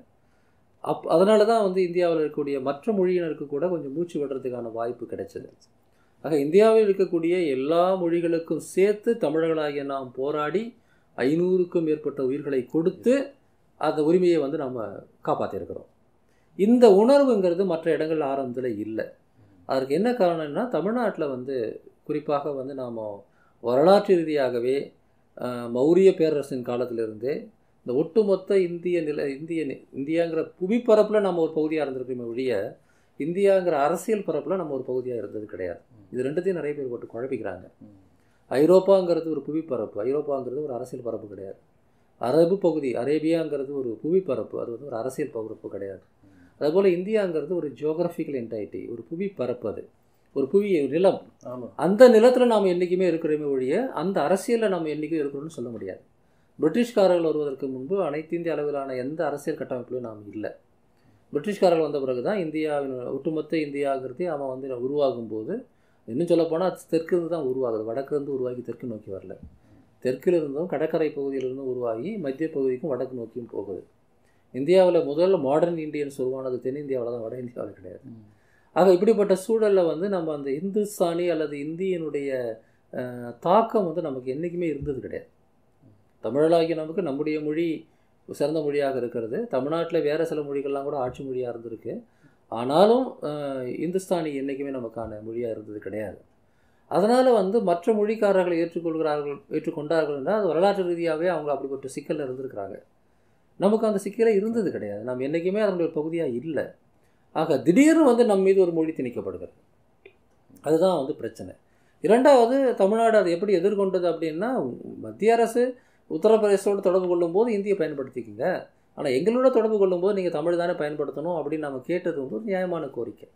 அப் அதனால தான் வந்து இந்தியாவில் இருக்கக்கூடிய மற்ற மொழியினருக்கு கூட கொஞ்சம் மூச்சு விடுறதுக்கான வாய்ப்பு கிடைச்சது ஆக இந்தியாவில் இருக்கக்கூடிய எல்லா மொழிகளுக்கும் சேர்த்து தமிழர்களாகிய நாம் போராடி ஐநூறுக்கும் மேற்பட்ட உயிர்களை கொடுத்து அந்த உரிமையை வந்து நம்ம காப்பாற்றிருக்கிறோம் இந்த உணர்வுங்கிறது மற்ற இடங்கள் ஆரம்பத்தில் இல்லை அதற்கு என்ன காரணம்னா தமிழ்நாட்டில் வந்து குறிப்பாக வந்து நாம் வரலாற்று ரீதியாகவே ஆஹ், மௌரிய பேரரசின் காலத்திலிருந்தே இந்த ஒட்டுமொத்த இந்திய நில இந்திய நி- இந்தியாங்கிற புவிப்பரப்பில் நம்ம ஒரு பகுதியாக இருந்திருக்கோமே ஒழிய இந்தியாங்கிற அரசியல் பரப்பில் நம்ம ஒரு பகுதியாக இருந்தது கிடையாது இது ரெண்டுத்தையும் நிறைய பேர் போட்டு குழப்பிக்கிறாங்க ஐரோப்பாங்கிறது ஒரு புவிப்பரப்பு ஐரோப்பாங்கிறது ஒரு அரசியல் பரப்பு கிடையாது அரபு பகுதி அரேபியாங்கிறது ஒரு புவிப்பரப்பு அது வந்து ஒரு அரசியல் பரப்பு கிடையாது அதுபோல் இந்தியாங்கிறது ஒரு ஜியோகிராஃபிக்கல் என்டைட்டி ஒரு புவிப்பரப்பு அது ஒரு புவி நிலம் ஆமாம் அந்த நிலத்தில் நாம் என்றைக்குமே இருக்கிறோமே ஒழிய அந்த அரசியலில் நாம் என்றைக்கும் இருக்கிறோம்னு சொல்ல முடியாது பிரிட்டிஷ்காரர்கள் வருவதற்கு முன்பு அனைத்து இந்திய அளவிலான எந்த அரசியல் கட்டமைப்பிலும் நாம் இல்லை பிரிட்டிஷ்காரர்கள் வந்த பிறகு தான் இந்தியாவின் ஒட்டுமொத்த இந்தியாங்கிறதே அவன் வந்து உருவாகும் போது இன்னும் சொல்லப்போனால் தெற்கிருந்து தான் உருவாகுது வடக்கிருந்து உருவாகி தெற்கு நோக்கி வரல தெற்கில் இருந்தும் கடற்கரை பகுதியிலிருந்தும் உருவாகி மத்திய பகுதிக்கும் வடக்கு நோக்கியும் போகுது இந்தியாவில் முதல்ல மாடர்ன் இந்தியன்ஸ் உருவானது தென்னிந்தியாவில் தான் வட இந்தியாவில் கிடையாது ஆக இப்படிப்பட்ட சூழலில் வந்து நம்ம அந்த இந்துஸ்தானி அல்லது இந்தியனுடைய அஹ், தாக்கம் வந்து நமக்கு என்றைக்குமே இருந்தது கிடையாது தமிழலாகிய நமக்கு நம்முடைய மொழி சிறந்த மொழியாக இருக்கிறது தமிழ்நாட்டில் வேறு சில மொழிகள்லாம் கூட ஆட்சி மொழியாக இருந்திருக்கு ஆனாலும் அஹ், இந்துஸ்தானி என்றைக்குமே நமக்கான மொழியாக இருந்தது கிடையாது அதனால் வந்து மற்ற மொழிக்காரர்களை ஏற்றுக்கொள்கிறார்கள் ஏற்றுக்கொண்டார்கள் என்றால் அது வரலாற்று ரீதியாகவே அவங்க அப்படிப்பட்ட சிக்கலில் இருந்திருக்கிறாங்க நமக்கு அந்த சிக்கலே இருந்தது கிடையாது நம்ம என்றைக்குமே அதனுடைய ஒரு பகுதியாக இல்லை ஆக திடீர்னு வந்து நம்ம மீது ஒரு மொழி திணிக்கப்படுகிறது அதுதான் வந்து பிரச்சனை இரண்டாவது தமிழ்நாடு அதை எப்படி எதிர்கொண்டது அப்படின்னா மத்திய அரசு உத்தரப்பிரதேசத்தோடு தொடர்பு கொள்ளும்போது இந்தியை பயன்படுத்திக்கிங்க ஆனால் எங்களோட தொடர்பு கொள்ளும்போது நீங்கள் தமிழ் தானே பயன்படுத்தணும் அப்படின்னு நம்ம கேட்டது வந்து ஒரு நியாயமான கோரிக்கை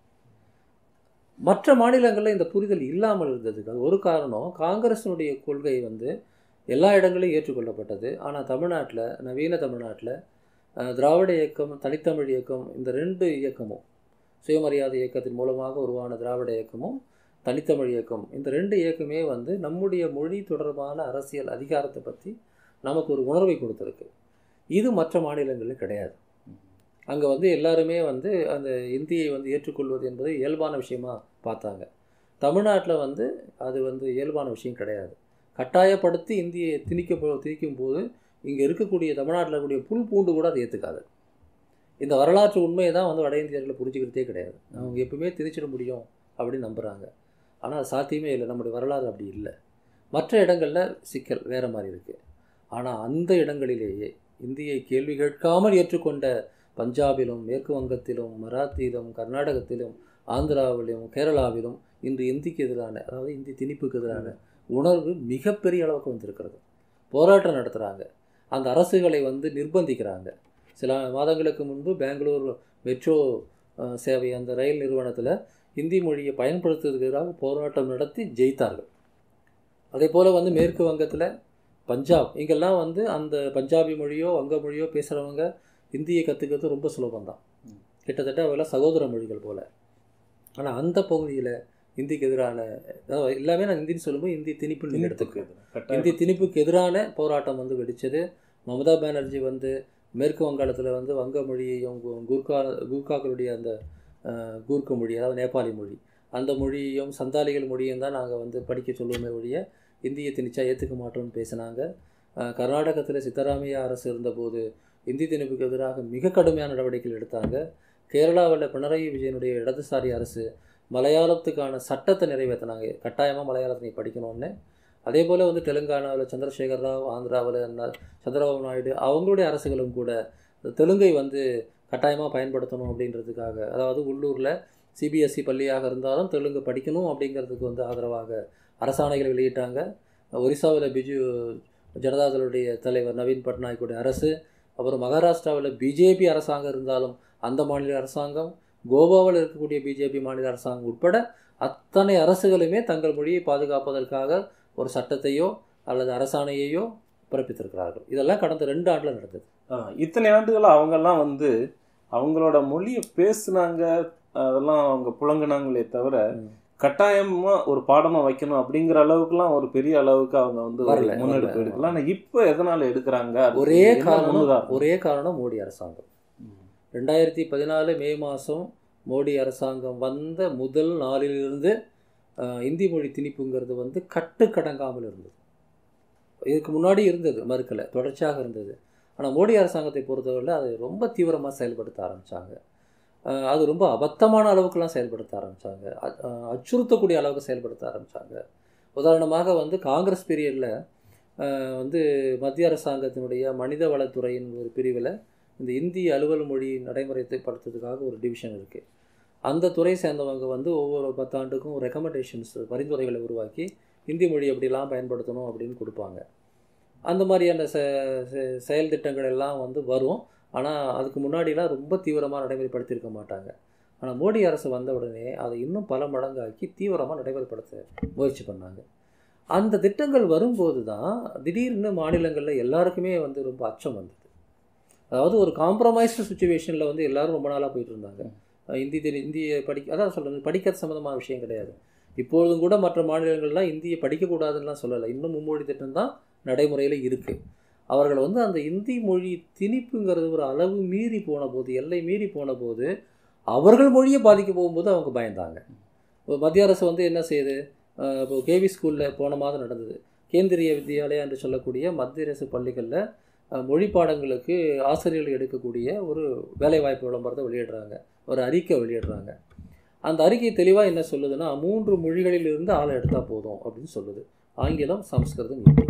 மற்ற மாநிலங்களில் இந்த புரிதல் இல்லாமல் இருந்ததுக்கு அது ஒரு காரணம் காங்கிரஸினுடைய கொள்கை வந்து எல்லா இடங்களிலும் ஏற்றுக்கொள்ளப்பட்டது ஆனால் தமிழ்நாட்டில் நவீன தமிழ்நாட்டில் அஹ், திராவிட இயக்கம் தனித்தமிழ் இயக்கம் இந்த ரெண்டு இயக்கமும் சுயமரியாதை இயக்கத்தின் மூலமாக உருவான திராவிட இயக்கமும் தனித்தமிழ் இயக்கம் இந்த ரெண்டு இயக்கமே வந்து நம்முடைய மொழி தொடர்பான அரசியல் அதிகாரத்தை பற்றி நமக்கு ஒரு உணர்வை கொடுத்துருக்கு இது மற்ற மாநிலங்களில் கிடையாது அங்கே வந்து எல்லாருமே வந்து அந்த இந்தியை வந்து ஏற்றுக்கொள்வது என்பது இயல்பான விஷயமா பார்த்தாங்க தமிழ்நாட்டில் வந்து அது வந்து இயல்பான விஷயம் கிடையாது கட்டாயப்படுத்தி இந்தியை திணிக்க திணிக்கும் போது இங்கே இருக்கக்கூடிய தமிழ்நாட்டில் இருக்கக்கூடிய புல் பூண்டு கூட அதை ஏற்றுக்காது இந்த வரலாற்று உண்மையை தான் வந்து வட இந்தியர்களை புரிஞ்சுக்கிறதே கிடையாது அவங்க எப்பவுமே திணிச்சிட முடியும் அப்படின்னு நம்புகிறாங்க ஆனால் அது சாத்தியமே இல்லை நம்முடைய வரலாறு அப்படி இல்லை மற்ற இடங்களில் சிக்கல் வேறு மாதிரி இருக்குது ஆனால் அந்த இடங்களிலேயே இந்தியை கேள்வி கேட்காமல் ஏற்றுக்கொண்ட பஞ்சாபிலும் மேற்கு வங்கத்திலும் மராத்தியிலும் கர்நாடகத்திலும் ஆந்திராவிலும் கேரளாவிலும் இன்று இந்திக்கு எதிரான அதாவது இந்தி திணிப்புக்கு எதிரான உணர்வு மிகப்பெரிய அளவுக்கு வந்திருக்கிறது போராட்டம் நடத்துகிறாங்க அந்த அரசுகளை வந்து நிர்பந்திக்கிறாங்க சில மாதங்களுக்கு முன்பு பெங்களூர் மெட்ரோ அஹ், சேவை அந்த ரயில் நிறுவனத்தில் இந்தி மொழியை பயன்படுத்துவதற்கு எதிராக போராட்டம் நடத்தி ஜெயித்தார்கள் அதே போல் வந்து மேற்கு வங்கத்தில் பஞ்சாப் இங்கெல்லாம் வந்து அந்த பஞ்சாபி மொழியோ வங்க மொழியோ பேசுகிறவங்க இந்தியை கற்றுக்கிறது ரொம்ப சுலபம்தான் கிட்டத்தட்ட அவெல்லாம் சகோதர மொழிகள் போல் ஆனால் அந்த பகுதியில் இந்திக்கு எதிரான அதாவது எல்லாமே நான் இந்தின்னு சொல்லும்போது இந்தி திணிப்புன்னு நீங்க எடுத்துக்கோ இந்தி திணிப்புக்கு எதிரான போராட்டம் வந்து வெடிச்சது மமதா பானர்ஜி வந்து மேற்கு வங்காளத்தில் வந்து வங்க மொழியையும் கு- குர்கா குர்காக்களுடைய அந்த அஹ், கூர்க்க மொழி அதாவது நேபாளி மொழி அந்த மொழியையும் சந்தாலிகள் மொழியும் தான் நாங்கள் வந்து படிக்க சொல்லுவோமே ஒழிய இந்தியை திணிச்சா ஏற்றுக்க மாட்டோம்னு பேசினாங்க அஹ் கர்நாடகத்தில் சித்தராமையா அரசு இருந்தபோது இந்தி திணிப்புக்கு எதிராக மிக கடுமையான நடவடிக்கைகள் எடுத்தாங்க கேரளாவில் பினராயி விஜயனுடைய இடதுசாரி அரசு மலையாளத்துக்கான சட்டத்தை நிறைவேற்றினாங்க கட்டாயமாக மலையாளத்தை நீ படிக்கணும்னு அதே போல் வந்து தெலுங்கானாவில் சந்திரசேகர் ராவ் ஆந்திராவில் சந்திரபாபு நாயுடு அவங்களுடைய அரசுகளும் கூட தெலுங்கை வந்து கட்டாயமாக பயன்படுத்தணும் அப்படின்றதுக்காக அதாவது உள்ளூரில் சிபிஎஸ்சி பள்ளியாக இருந்தாலும் தெலுங்கு படிக்கணும் அப்படிங்கிறதுக்கு வந்து ஆதரவாக அரசாணைகள் வெளியிட்டாங்க ஒரிசாவில் பிஜு ஜனதாதளுடைய தலைவர் நவீன் பட்நாயக்குடைய அரசு அப்புறம் மகாராஷ்டிராவில் பிஜேபி அரசாங்கம் இருந்தாலும் அந்த மாநில அரசாங்கம் கோவாவில் இருக்கக்கூடிய பிஜேபி மாநில அரசாங்கம் உட்பட அத்தனை அரசுகளுமே தங்கள் மொழியை பாதுகாப்பதற்காக ஒரு சட்டத்தையோ அல்லது அரசாணையையோ பிறப்பித்திருக்கிறார்கள் இதெல்லாம் கடந்த ரெண்டு ஆண்டில் நடந்தது ஆ, இத்தனை ஆண்டுகள் அவங்கெல்லாம் வந்து அவங்களோட மொழியை பேசுனாங்க அதெல்லாம் அவங்க புழங்குனாங்களே தவிர ம். கட்டாயமா ஒரு பாடமா வைக்கணும் அப்படிங்கிற அளவுக்குலாம் ஒரு பெரிய அளவுக்கு அவங்க வந்து ஒரு வரல, முன்னெடுப்பு வரல. எடுக்கலாம் ஆனா இப்போ எதனால எடுக்கிறாங்க அதுக்கு ஒரே என்ன காரணம் முன்னுதாரணம்? ஒரே காரணம் மோடி அரசாங்கம் ம். ரெண்டாயிரத்தி பதினாலு மே மாதம் மோடி அரசாங்கம் வந்த முதல் நாளிலிருந்து அஹ், இந்தி மொழி திணிப்புங்கிறது வந்து கட்டுக்கடங்காமல் இருந்தது இதுக்கு முன்னாடி இருந்தது மறுக்கலை தொடர்ச்சியாக இருந்தது ஆனால் மோடி அரசாங்கத்தை பொறுத்தவரையில் அதை ரொம்ப தீவிரமாக செயல்படுத்த ஆரம்பித்தாங்க அது ரொம்ப அபத்தமான அளவுக்குலாம் செயல்படுத்த ஆரம்பித்தாங்க அச்சுறுத்தக்கூடிய அளவுக்கு செயல்படுத்த ஆரம்பித்தாங்க உதாரணமாக வந்து காங்கிரஸ் பீரியடில் வந்து மத்திய அரசாங்கத்தினுடைய மனித வளத்துறையின் ஒரு பிரிவில் இந்த இந்தி அலுவல் மொழி நடைமுறைப்படுத்துறதுக்காக ஒரு டிவிஷன் இருக்குது அந்த துறை சேர்ந்தவங்க வந்து ஒவ்வொரு பத்தாண்டுக்கும் ரெக்கமெண்டேஷன்ஸ் பரிந்துரைகளை உருவாக்கி இந்தி மொழி எப்படிலாம் பயன்படுத்தணும் அப்படின்னு கொடுப்பாங்க அந்த மாதிரியான செ செ- செயல் திட்டங்கள் எல்லாம் வந்து வரும் ஆனால் அதுக்கு முன்னாடிலாம் ரொம்ப தீவிரமாக நடைமுறைப்படுத்தியிருக்க மாட்டாங்க ஆனால் மோடி அரசு வந்த உடனே அதை இன்னும் பல மடங்காக்கி தீவிரமாக நடைமுறைப்படுத்த முயற்சி பண்ணாங்க அந்த திட்டங்கள் வரும்போது தான் திடீர்னு மாநிலங்களில் எல்லாருக்குமே வந்து ரொம்ப அச்சம் வந்தது அதாவது ஒரு காம்ப்ரமைஸ்டு சுச்சுவேஷனில் வந்து எல்லாரும் ரொம்ப நாளாக போயிட்டு இருந்தாங்க அஹ் இந்தி தெரி- இந்திய படிக்க அதான் சொல்கிறது படிக்கிறது சம்மந்தமான விஷயம் கிடையாது இப்பொழுதும் கூட மற்ற மாநிலங்கள்லாம் இந்தியை படிக்கக்கூடாதுன்னுலாம் சொல்லலை இன்னும் மும்மொழி திட்டம் தான் நடைமுறையில் இருக்குது அவர்கள் வந்து அந்த இந்தி மொழி திணிப்புங்கிறது ஒரு அளவு மீறி போன போது எல்லை மீறி போன போது அவர்கள் மொழியை பாதிக்க போகும்போது அவங்க பயந்தாங்க இப்போ மத்திய அரசு வந்து என்ன செய்யுது அஹ் இப்போ கேவி ஸ்கூலில் போன மாதம் நடந்தது கேந்திரிய வித்யாலயா என்று சொல்லக்கூடிய மத்திய அரசு பள்ளிகளில் அஹ், மொழி பாடங்களுக்கு ஆசிரியர்கள் எடுக்கக்கூடிய ஒரு வேலைவாய்ப்பு விளம்பரத்தை வெளியிடுறாங்க ஒரு அறிக்கை வெளியிடுறாங்க அந்த அறிக்கை தெளிவாக என்ன சொல்லுதுன்னா மூன்று மொழிகளில் இருந்து ஆளை எடுத்தால் போதும் அப்படின்னு சொல்லுது ஆங்கிலம் சமஸ்கிருதம் ஹிந்தி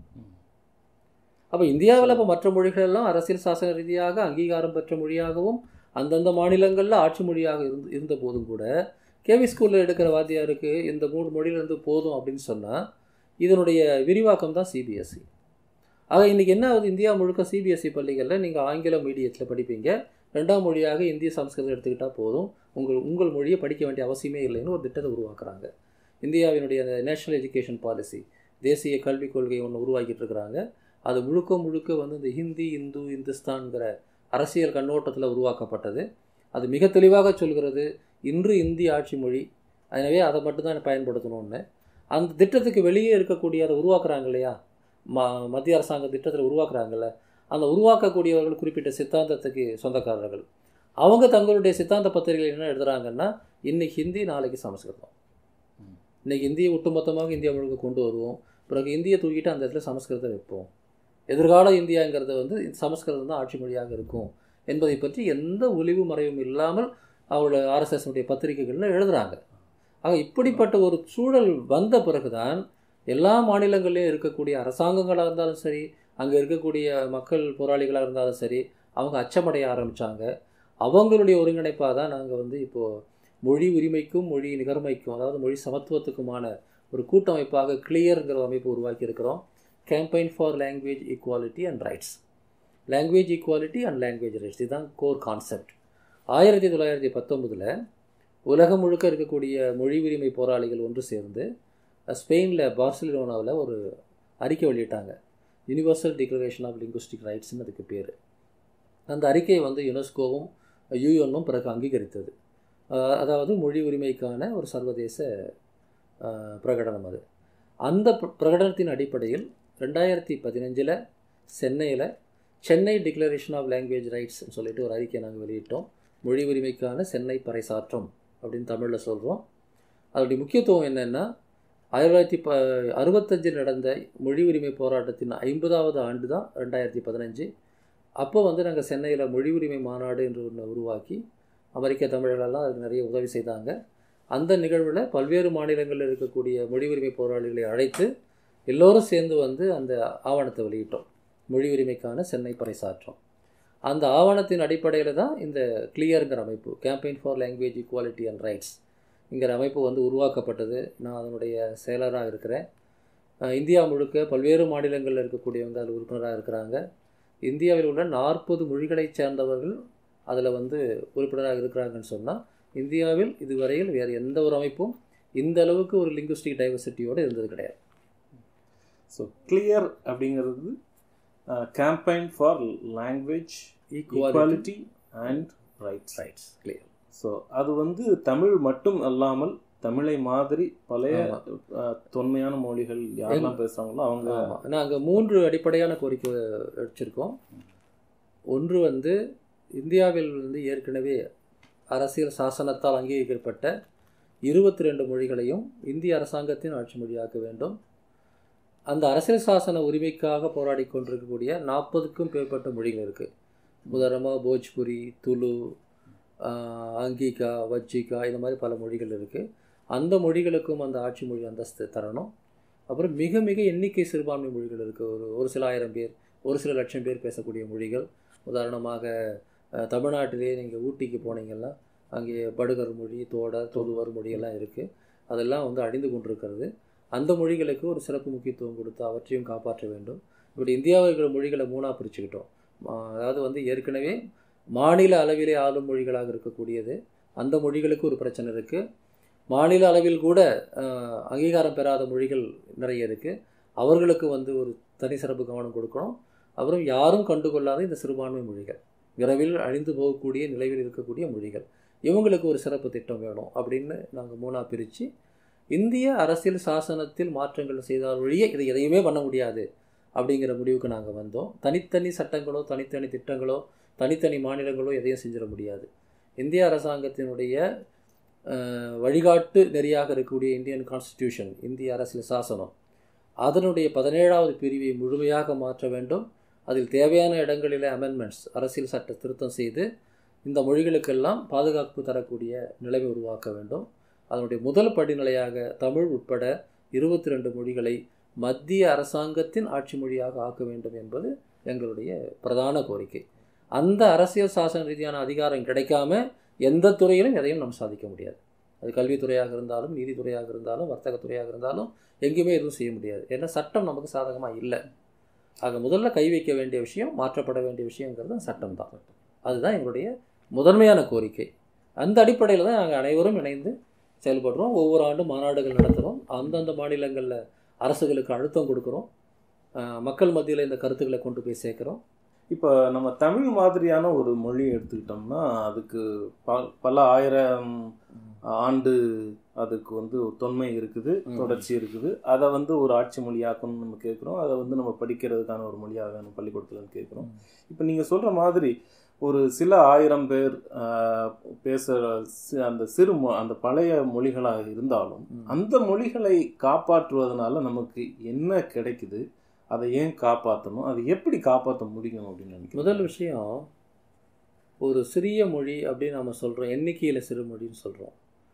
அப்போ இந்தியாவில் இப்போ மற்ற மொழிகள் எல்லாம் அரசியல் சாசன ரீதியாக அங்கீகாரம் பெற்ற மொழியாகவும் அந்தந்த மாநிலங்களில் ஆட்சி மொழியாக இருந்து இருந்த போதும் கூட கேவி ஸ்கூலில் எடுக்கிற வாத்தியாருக்கு இந்த மூணு மொழியிலேருந்து போதும் அப்படின்னு சொன்னால் இதனுடைய விரிவாக்கம் தான் சிபிஎஸ்சி ஆக இன்றைக்கி என்ன ஆகுது இந்தியா முழுக்க சிபிஎஸ்சி பள்ளிகளில் நீங்கள் ஆங்கில மீடியத்தில் படிப்பீங்க ரெண்டாம் மொழியாக இந்திய சமஸ்கிருதம் எடுத்துக்கிட்டால் போதும் உங்கள் உங்கள் மொழியை படிக்க வேண்டிய அவசியமே இல்லைன்னு ஒரு திட்டத்தை உருவாக்குறாங்க இந்தியாவினுடைய அந்த நேஷனல் எஜுகேஷன் பாலிசி தேசிய கல்விக் கொள்கை ஒன்று உருவாக்கிட்டு இருக்கிறாங்க அது முழுக்க முழுக்க வந்து இந்த ஹிந்தி இந்து இந்துஸ்தான்கிற அரசியல் கண்ணோட்டத்தில் உருவாக்கப்பட்டது அது மிக தெளிவாக சொல்கிறது இன்று இந்தி ஆட்சி மொழி எனவே அதை மட்டும்தான் பயன்படுத்தணும்னு அந்த திட்டத்துக்கு வெளியே இருக்கக்கூடிய அதை உருவாக்குறாங்க இல்லையா ம மத்திய அரசாங்க திட்டத்தில் உருவாக்குறாங்கல்ல அந்த உருவாக்கக்கூடியவர்கள் குறிப்பிட்ட சித்தாந்தத்துக்கு சொந்தக்காரர்கள் அவங்க தங்களுடைய சித்தாந்த பத்திரிகைகள் என்ன எழுதுறாங்கன்னா இன்னைக்கு ஹிந்தி நாளைக்கு சமஸ்கிருதம் இன்னைக்கு இந்தியை ஒட்டுமொத்தமாக இந்தியா முழுக்க கொண்டு வருவோம் பிறகு இந்தியை தூக்கிட்டு அந்த இடத்துல சமஸ்கிருதத்தை வைப்போம் எதிர்கால இந்தியாங்கிறது வந்து சமஸ்கிருதம் தான் ஆட்சி மொழியாக இருக்கும் என்பதை பற்றி எந்த ஒளிவு மறைவும் இல்லாமல் அவரோட ஆர்எஸ்எஸ்னுடைய பத்திரிகைகளில் எழுதுறாங்க ஆக இப்படிப்பட்ட ஒரு சூழல் வந்த பிறகுதான் எல்லா மாநிலங்களிலும் இருக்கக்கூடிய அரசாங்கங்களாக இருந்தாலும் சரி அங்கே இருக்கக்கூடிய மக்கள் போராளிகளாக இருந்தாலும் சரி அவங்க அச்சமடைய ஆரம்பித்தாங்க அவங்களுடைய ஒருங்கிணைப்பாக தான் நாங்கள் வந்து இப்போது மொழி உரிமைக்கும் மொழி நிகர்மைக்கும் அதாவது மொழி சமத்துவத்துக்குமான ஒரு கூட்டமைப்பாக கிளியருங்கிற ஒரு அமைப்பு உருவாக்கி இருக்கிறோம் campaign for language equality and rights language equality and language rights இதுதான் கோர் கான்செப்ட் ஆயிரத்தி தொள்ளாயிரத்தி பத்தொம்பதில் உலகம் முழுக்க இருக்கக்கூடிய மொழி உரிமை போராளிகள் ஒன்று சேர்ந்து ஸ்பெயினில் பார்சிலோனாவில் ஒரு அறிக்கை வெளியிட்டாங்க யுனிவர்சல் டிக்ளரேஷன் ஆஃப் லிங்குஸ்டிக் ரைட்ஸ்னு அதுக்கு பேர் அந்த அறிக்கையை வந்து யுனெஸ்கோவும் யூஎன்னும் பிறகு அங்கீகரித்தது அஹ் அதாவது மொழி உரிமைக்கான ஒரு சர்வதேச அஹ், பிரகடனம் அது அந்த பிர- பிரகடனத்தின் அடிப்படையில் ரெண்டாயிரத்தி பதினஞ்சில் சென்னையில் சென்னை டிக்ளரேஷன் ஆஃப் லாங்குவேஜ் ரைட்ஸ்னு சொல்லிட்டு ஒரு அறிக்கையை நாங்கள் வெளியிட்டோம் மொழி உரிமைக்கான சென்னை பறைசாற்றம் அப்படின்னு தமிழில் சொல்கிறோம் அதனுடைய முக்கியத்துவம் என்னென்னா ஆயிரத்தி தொள்ளாயிரத்தி ப அறுபத்தஞ்சில் நடந்த மொழி உரிமை போராட்டத்தின் ஐம்பதாவது ஆண்டு தான் ரெண்டாயிரத்தி பதினஞ்சு அப்போ வந்து நாங்கள் சென்னையில் மொழி உரிமை மாநாடு என்று ஒன்று உருவாக்கி அமெரிக்க தமிழர்களெல்லாம் அதுக்கு நிறைய உதவி செய்தாங்க அந்த நிகழ்வில் பல்வேறு மாநிலங்களில் இருக்கக்கூடிய மொழி உரிமை போராளிகளை அழைத்து எல்லோரும் சேர்ந்து வந்து அந்த ஆவணத்தை வெளியிட்டோம் மொழி உரிமைக்கான சென்னை பறைசாற்றோம் அந்த ஆவணத்தின் அடிப்படையில் தான் இந்த கிளியருங்கிற அமைப்பு campaign for language equality and rights இங்கிற அமைப்பு வந்து உருவாக்கப்பட்டது நான் அதனுடைய செயலராக இருக்கிறேன் அஹ் இந்தியா முழுக்க பல்வேறு மாநிலங்களில் இருக்கக்கூடியவங்க அதில் உறுப்பினராக இருக்கிறாங்க இந்தியாவில் உள்ள நாற்பது மொழிகளைச் சேர்ந்தவர்கள் அதில் வந்து உறுப்பினராக இருக்கிறாங்கன்னு சொன்னால் இந்தியாவில் இதுவரையில் வேறு எந்த ஒரு அமைப்பும் இந்த அளவுக்கு ஒரு லிங்குஸ்டிக் டைவர்சிட்டியோடு இருந்தது கிடையாது ஸோ கிளியர் அப்படிங்கிறது campaign for language equality and rights rights clear so அது வந்து தமிழ் மட்டும் அல்லாமல் தமிழை மாதிரி பழைய ஆமா. அஹ், தொன்மையான மொழிகள் யாரெல்லாம் பேசுகிறாங்களோ அவங்க ஆமாம் நாங்கள் மூன்று அடிப்படையான கோரிக்கை வச்சுருக்கோம் ஒன்று வந்து இந்தியாவில் வந்து ஏற்கனவே அரசியல் சாசனத்தால் அங்கீகரிக்கப்பட்ட இருபத்தி ரெண்டு மொழிகளையும் இந்திய அரசாங்கத்தின் ஆட்சி மொழியாக்க வேண்டும் அந்த அரசியல் சாசன உரிமைக்காக போராடி கொண்டிருக்கக்கூடிய நாற்பதுக்கும் மேற்பட்ட மொழிகள் இருக்குது உதாரணமாக போஜ்புரி துளு ஆஹ், அங்கீகா வஜ்ஜிகா இந்த மாதிரி பல மொழிகள் இருக்குது அந்த மொழிகளுக்கும் அந்த ஆட்சி மொழி அந்தஸ்து தரணும் அப்புறம் மிக மிக எண்ணிக்கை சிறுபான்மை மொழிகள் இருக்குது ஒரு ஒரு சில ஆயிரம் பேர் ஒரு சில லட்சம் பேர் பேசக்கூடிய மொழிகள் உதாரணமாக அஹ், தமிழ்நாட்டிலே நீங்கள் ஊட்டிக்கு போனீங்கன்னா அங்கே படுகர் மொழி தோடர் தொழுவர் மொழியெல்லாம் இருக்குது அதெல்லாம் வந்து அழிந்து கொண்டிருக்கிறது அந்த மொழிகளுக்கு ஒரு சிறப்பு முக்கியத்துவம் கொடுத்து அவற்றையும் காப்பாற்ற வேண்டும் இப்படி இந்தியாவில் இருக்கிற மொழிகளை மூணாக பிரிச்சுக்கிட்டோம் மா- அதாவது வந்து ஏற்கனவே மாநில அளவிலே ஆளும் மொழிகளாக இருக்கக்கூடியது அந்த மொழிகளுக்கு ஒரு பிரச்சனை இருக்குது மாநில அளவில் கூட அஹ், அங்கீகாரம் பெறாத மொழிகள் நிறைய இருக்குது அவர்களுக்கு வந்து ஒரு தனி சிறப்பு கவனம் கொடுக்கணும் அப்புறம் யாரும் கண்டுகொள்ளாத இந்த சிறுபான்மை மொழிகள் விரைவில் அழிந்து போகக்கூடிய நிலையில் இருக்கக்கூடிய மொழிகள் இவங்களுக்கு ஒரு சிறப்பு திட்டம் வேணும் அப்படின்னு நாங்கள் மூணாக பிரித்து இந்திய அரசியல் சாசனத்தில் மாற்றங்கள் செய்தால் ஒழிய இதை எதையுமே பண்ண முடியாது அப்படிங்கிற முடிவுக்கு நாங்கள் வந்தோம் தனித்தனி சட்டங்களோ தனித்தனி திட்டங்களோ தனித்தனி மாநிலங்களோ எதையும் செஞ்சிட முடியாது இந்திய அரசாங்கத்தினுடைய அஹ், வழிகாட்டு நெறியாக இருக்கக்கூடிய இந்தியன் கான்ஸ்டிடியூஷன் இந்திய அரசியல் சாசனம் அதனுடைய பதினேழாவது பிரிவை முழுமையாக மாற்ற வேண்டும் அதில் தேவையான இடங்களிலே அமெண்ட்மெண்ட்ஸ் அரசியல் சட்ட திருத்தம் செய்து இந்த மொழிகளுக்கெல்லாம் பாதுகாப்பு தரக்கூடிய நிலைமை உருவாக்க வேண்டும் அதனுடைய முதல் படிநிலையாக தமிழ் உட்பட இருபத்தி ரெண்டு மொழிகளை மத்திய அரசாங்கத்தின் ஆட்சி மொழியாக ஆக்க வேண்டும் என்பது எங்களுடைய பிரதான கோரிக்கை அந்த அரசியல் சாசன ரீதியான அதிகாரம் கிடைக்காம எந்த துறையிலும் எதையும் நாம் சாதிக்க முடியாது அது கல்வித்துறையாக இருந்தாலும் நீதித்துறையாக இருந்தாலும் வர்த்தகத்துறையாக இருந்தாலும் எங்கேயுமே எதுவும் செய்ய முடியாது ஏன்னா சட்டம் நமக்கு சாதகமாக இல்லை ஆக முதல்ல கை வைக்க வேண்டிய விஷயம் மாற்றப்பட வேண்டிய விஷயங்கிறது சட்டம் தான் அதுதான் எங்களுடைய முதன்மையான கோரிக்கை அந்த அடிப்படையில் தான் நாங்கள் அனைவரும் இணைந்து செயல்படுறோம் ஒவ்வொரு ஆண்டும் மாநாடுகள் நடத்துகிறோம் அந்தந்த மாநிலங்களில் அரசுகளுக்கு அழுத்தம் கொடுக்குறோம் அஹ் மக்கள் மத்தியில் இந்த கருத்துக்களை கொண்டு போய் சேர்க்குறோம் இப்போ நம்ம தமிழ் மாதிரியான ஒரு மொழி எடுத்துக்கிட்டோம்னா அதுக்கு ப பல ஆயிரம் ஆண்டு அதுக்கு வந்து ஒரு தொன்மை இருக்குது ம். தொடர்ச்சி இருக்குது அதை வந்து ஒரு ஆட்சி மொழியாக்கணும்னு நம்ம கேட்குறோம் அதை வந்து நம்ம படிக்கிறதுக்கான ஒரு மொழியாக வேணும் பள்ளிக்கூடத்தில் கேட்குறோம் ம். இப்போ நீங்கள் சொல்கிற மாதிரி ஒரு சில ஆயிரம் பேர் ஆஹ், பேசுகிற சி- அந்த சிறு மொ அந்த பழைய மொழிகளாக இருந்தாலும் ம். அந்த மொழிகளை காப்பாற்றுவதனால நமக்கு என்ன கிடைக்குது அதை ஏன் காப்பாற்றணும் அதை எப்படி காப்பாற்ற முடியும் அப்படின்னு நினைக்கிறேன் முதல் விஷயம் ஒரு சிறிய மொழி அப்படின்னு நம்ம சொல்கிறோம் எண்ணிக்கையில் சிறு மொழின்னு சொல்கிறோம்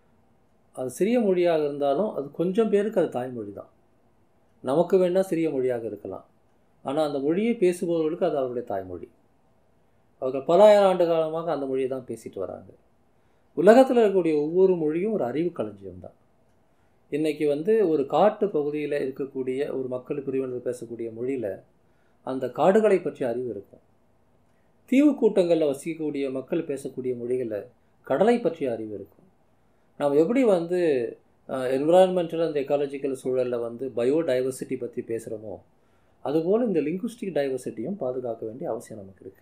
அது சிறிய மொழியாக இருந்தாலும் அது கொஞ்சம் பேருக்கு அது தாய்மொழி தான் நமக்கு வேணால் சிறிய மொழியாக இருக்கலாம் ஆனால் அந்த மொழியை பேசுபவர்களுக்கு அது அவருடைய தாய்மொழி அவர்கள் பல ஆயிரம் ஆண்டு காலமாக அந்த மொழியை தான் பேசிட்டு வராங்க உலகத்தில் இருக்கக்கூடிய ஒவ்வொரு மொழியும் ஒரு அறிவு களஞ்சியம் தான் இன்றைக்கி வந்து ஒரு காட்டு பகுதியில் இருக்கக்கூடிய ஒரு மக்கள் பிரிவினர் பேசக்கூடிய மொழியில் அந்த காடுகளை பற்றிய அறிவு இருக்கும் தீவு கூட்டங்களில் வசிக்கக்கூடிய மக்கள் பேசக்கூடிய மொழிகளில் கடலை பற்றிய அறிவு இருக்கும் நாம் எப்படி வந்து என்விரான்மெண்டல் அந்த எக்காலஜிக்கல் சூழலில் வந்து பயோடைவர்சிட்டி பற்றி பேசுகிறோமோ அதுபோல் இந்த லிங்குஸ்டிக் டைவர்சிட்டியும் பாதுகாக்க வேண்டிய அவசியம் நமக்கு இருக்குது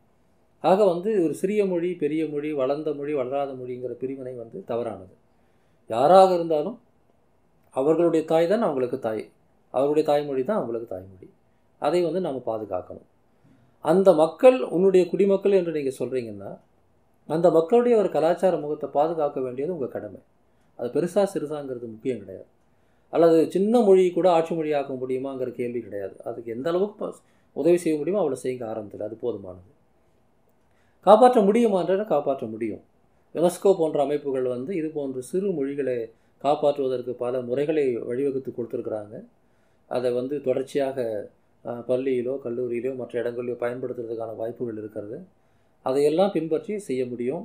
ஆக வந்து ஒரு சிறிய மொழி பெரிய மொழி வளர்ந்த மொழி வளராத மொழிங்கிற பிரிவினை வந்து தவறானது யாராக இருந்தாலும் அவர்களுடைய தாய் தான் அவங்களுக்கு தாய் அவருடைய தாய்மொழி தான் அவங்களுக்கு தாய்மொழி அதை வந்து நாம் பாதுகாக்கணும் அந்த மக்கள் உன்னுடைய குடிமக்கள் என்று நீங்கள் சொல்கிறீங்கன்னா அந்த மக்களுடைய ஒரு கலாச்சார முகத்தை பாதுகாக்க வேண்டியது உங்கள் கடமை அது பெருசாக சிறுசாங்கிறது முக்கியம் கிடையாது அல்லது சின்ன மொழி கூட ஆட்சி மொழியாக்க முடியுமாங்கிற கேள்வி கிடையாது அதுக்கு எந்த அளவுக்கு ப- உதவி செய்ய முடியுமோ அவ்வளோ செய்யுங்க ஆரம்பத்தில் அது போதுமானது காப்பாற்ற முடியுமான்றதை காப்பாற்ற முடியும் யுனெஸ்கோ போன்ற அமைப்புகள் வந்து இது போன்ற சிறு மொழிகளை காப்பாற்றுவதற்கு பல முறைகளை வழிவகுத்து கொடுத்துருக்குறாங்க அதை வந்து தொடர்ச்சியாக அஹ், பள்ளியிலோ கல்லூரியிலோ மற்ற இடங்களிலோ பயன்படுத்துறதுக்கான வாய்ப்புகள் இருக்கிறது அதையெல்லாம் பின்பற்றி செய்ய முடியும்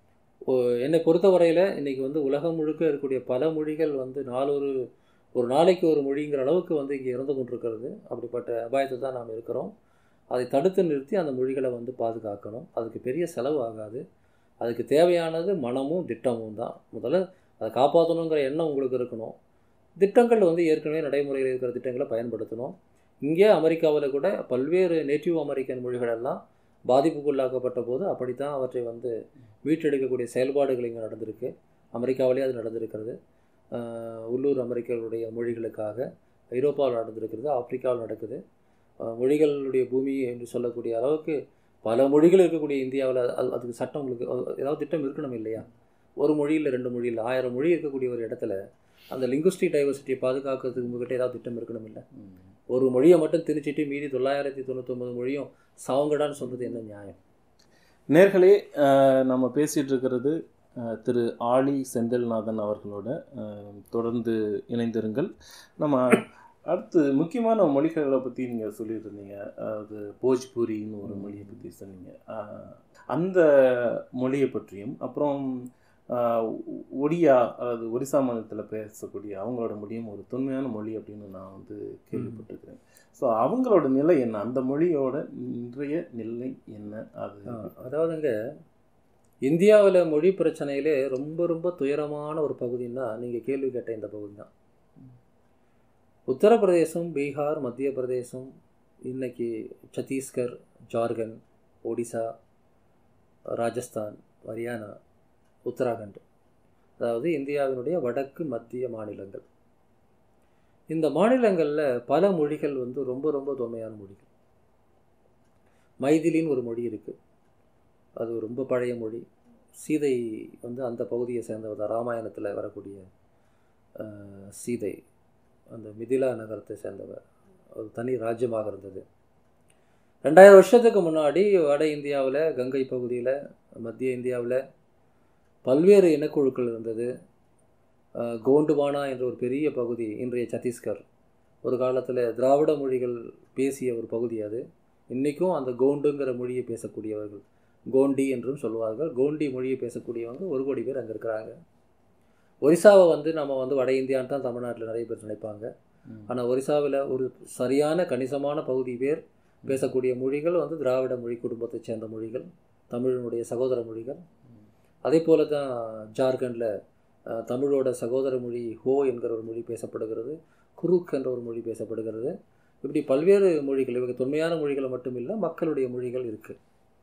ஓ- என்னை பொறுத்தவரையில் இன்றைக்கி வந்து உலகம் முழுக்க இருக்கக்கூடிய பல மொழிகள் வந்து நாளொரு ஒரு நாளைக்கு ஒரு மொழிங்கிற அளவுக்கு வந்து இங்கே இறந்து கொண்டிருக்கிறது அப்படிப்பட்ட அபாயத்தில் தான் நாம் இருக்கிறோம் அதை தடுத்து நிறுத்தி அந்த மொழிகளை வந்து பாதுகாக்கணும் அதுக்கு பெரிய செலவு ஆகாது அதுக்கு தேவையானது மனமும் திட்டமும் தான் முதல்ல அதை காப்பாற்றணுங்கிற எண்ணம் உங்களுக்கு இருக்கணும் திட்டங்கள் வந்து ஏற்கனவே நடைமுறையில் இருக்கிற திட்டங்களை பயன்படுத்தணும் இங்கே அமெரிக்காவில் கூட பல்வேறு நேட்டிவ் அமெரிக்கன் மொழிகள் எல்லாம் பாதிப்புக்குள்ளாக்கப்பட்ட போது அப்படித்தான் அவற்றை வந்து மீட்டெடுக்கக்கூடிய செயல்பாடுகள் இங்கே நடந்திருக்கு அமெரிக்காவிலே அது நடந்திருக்கிறது ஆஹ் உள்ளூர் அமெரிக்கர்களுடைய மொழிகளுக்காக ஐரோப்பாவில் நடந்திருக்கிறது ஆப்பிரிக்காவில் நடக்குது ஆஹ் மொழிகளுடைய பூமி என்று சொல்லக்கூடிய அளவுக்கு பல மொழிகள் இருக்கக்கூடிய இந்தியாவில் அது அதுக்கு சட்டம் உங்களுக்கு அது- ஏதாவது திட்டம் இருக்கணும் இல்லையா ஒரு மொழியில் ரெண்டு மொழியில் ஆயிரம் மொழி இருக்கக்கூடிய ஒரு இடத்துல அந்த லிங்குஸ்டிக் டைவர்சிட்டியை பாதுகாக்கிறதுக்கு உங்ககிட்ட ஏதாவது திட்டம் இருக்கணும் இல்லை ஒரு மொழியை மட்டும் திணிச்சிட்டு மீதி தொள்ளாயிரத்தி தொண்ணூத்தொம்பது மொழியும் சாவங்கடான்னு சொல்கிறது என்ன நியாயம் நேர்களே அஹ், நம்ம பேசிட்டு இருக்கிறது அஹ், திரு ஆலி செந்தில்நாதன் அவர்களோட அஹ், தொடர்ந்து இணைந்திருங்கள் நம்ம அடுத்து முக்கியமான மொழிகளை பற்றி நீங்கள் சொல்லியிருந்தீங்க அதாவது போஜ்பூரின்னு ஒரு மொழியை பற்றி சொன்னீங்க அஹ், அந்த மொழியை பற்றியும் அப்புறம் அஹ், ஒ- ஒடியா அதாவது ஒரிசா மாநிலத்தில் பேசக்கூடிய அவங்களோட மொழியும் ஒரு தொன்மையான மொழி அப்படின்னு நான் வந்து கேள்விப்பட்டிருக்கிறேன் ஸோ அவங்களோட நிலை என்ன அந்த மொழியோட இன்றைய நிலை என்ன அது ஆ, அதாவதுங்க இந்தியாவில் மொழி பிரச்சனையிலே ரொம்ப ரொம்ப துயரமான ஒரு பகுதின்னா நீங்கள் கேள்வி கேட்ட இந்த பகுதி தான் உத்தரப்பிரதேசம் பீகார் மத்திய பிரதேசம் இன்னைக்கு சத்தீஸ்கர் ஜார்க்கண்ட் ஒடிசா ராஜஸ்தான் ஹரியானா உத்தராகண்ட் அதாவது இந்தியாவினுடைய வடக்கு மத்திய மாநிலங்கள் இந்த மாநிலங்களில் பல மொழிகள் வந்து ரொம்ப ரொம்ப தொன்மையான மொழிகள் மைதிலின்னு ஒரு மொழி இருக்குது அது ரொம்ப பழைய மொழி சீதை வந்து அந்த பகுதியை சேர்ந்தவர் தான் ராமாயணத்தில் வரக்கூடிய அஹ், சீதை அந்த மிதிலா நகரத்தை சேர்ந்தவர் ஒரு தனி ராஜ்யமாக இருந்தது ரெண்டாயிரம் வருஷத்துக்கு முன்னாடி வட இந்தியாவில் கங்கை பகுதியில் மத்திய இந்தியாவில் பல்வேறு இனக்குழுக்கள் இருந்தது அஹ், கோண்டுவானா என்ற ஒரு பெரிய பகுதி இன்றைய சத்தீஸ்கர் ஒரு காலத்தில் திராவிட மொழிகள் பேசிய ஒரு பகுதி அது இன்றைக்கும் அந்த கோண்டுங்கிற மொழியை பேசக்கூடியவர்கள் கோண்டி என்றும் சொல்லுவார்கள் கோண்டி மொழியை பேசக்கூடியவங்க ஒரு கோடி பேர் அங்கே இருக்கிறாங்க ஒரிசாவை வந்து நம்ம வந்து வட இந்தியான்னு தான் தமிழ்நாட்டில் நிறைய பேர் நினைப்பாங்க ம். ஆனால் ஒரிசாவில் ஒரு சரியான கணிசமான பகுதி பேர் பேசக்கூடிய மொழிகள் வந்து திராவிட மொழி குடும்பத்தைச் சேர்ந்த மொழிகள் தமிழினுடைய சகோதர மொழிகள் அதே போல தான் ஜார்க்கண்டில் தமிழோட சகோதர மொழி ஹோ என்கிற ஒரு மொழி பேசப்படுகிறது குருக் என்ற ஒரு மொழி பேசப்படுகிறது இப்படி பல்வேறு மொழிகள் இவங்க தொன்மையான மொழிகளை மட்டும் இல்லை மக்களுடைய மொழிகள் இருக்குது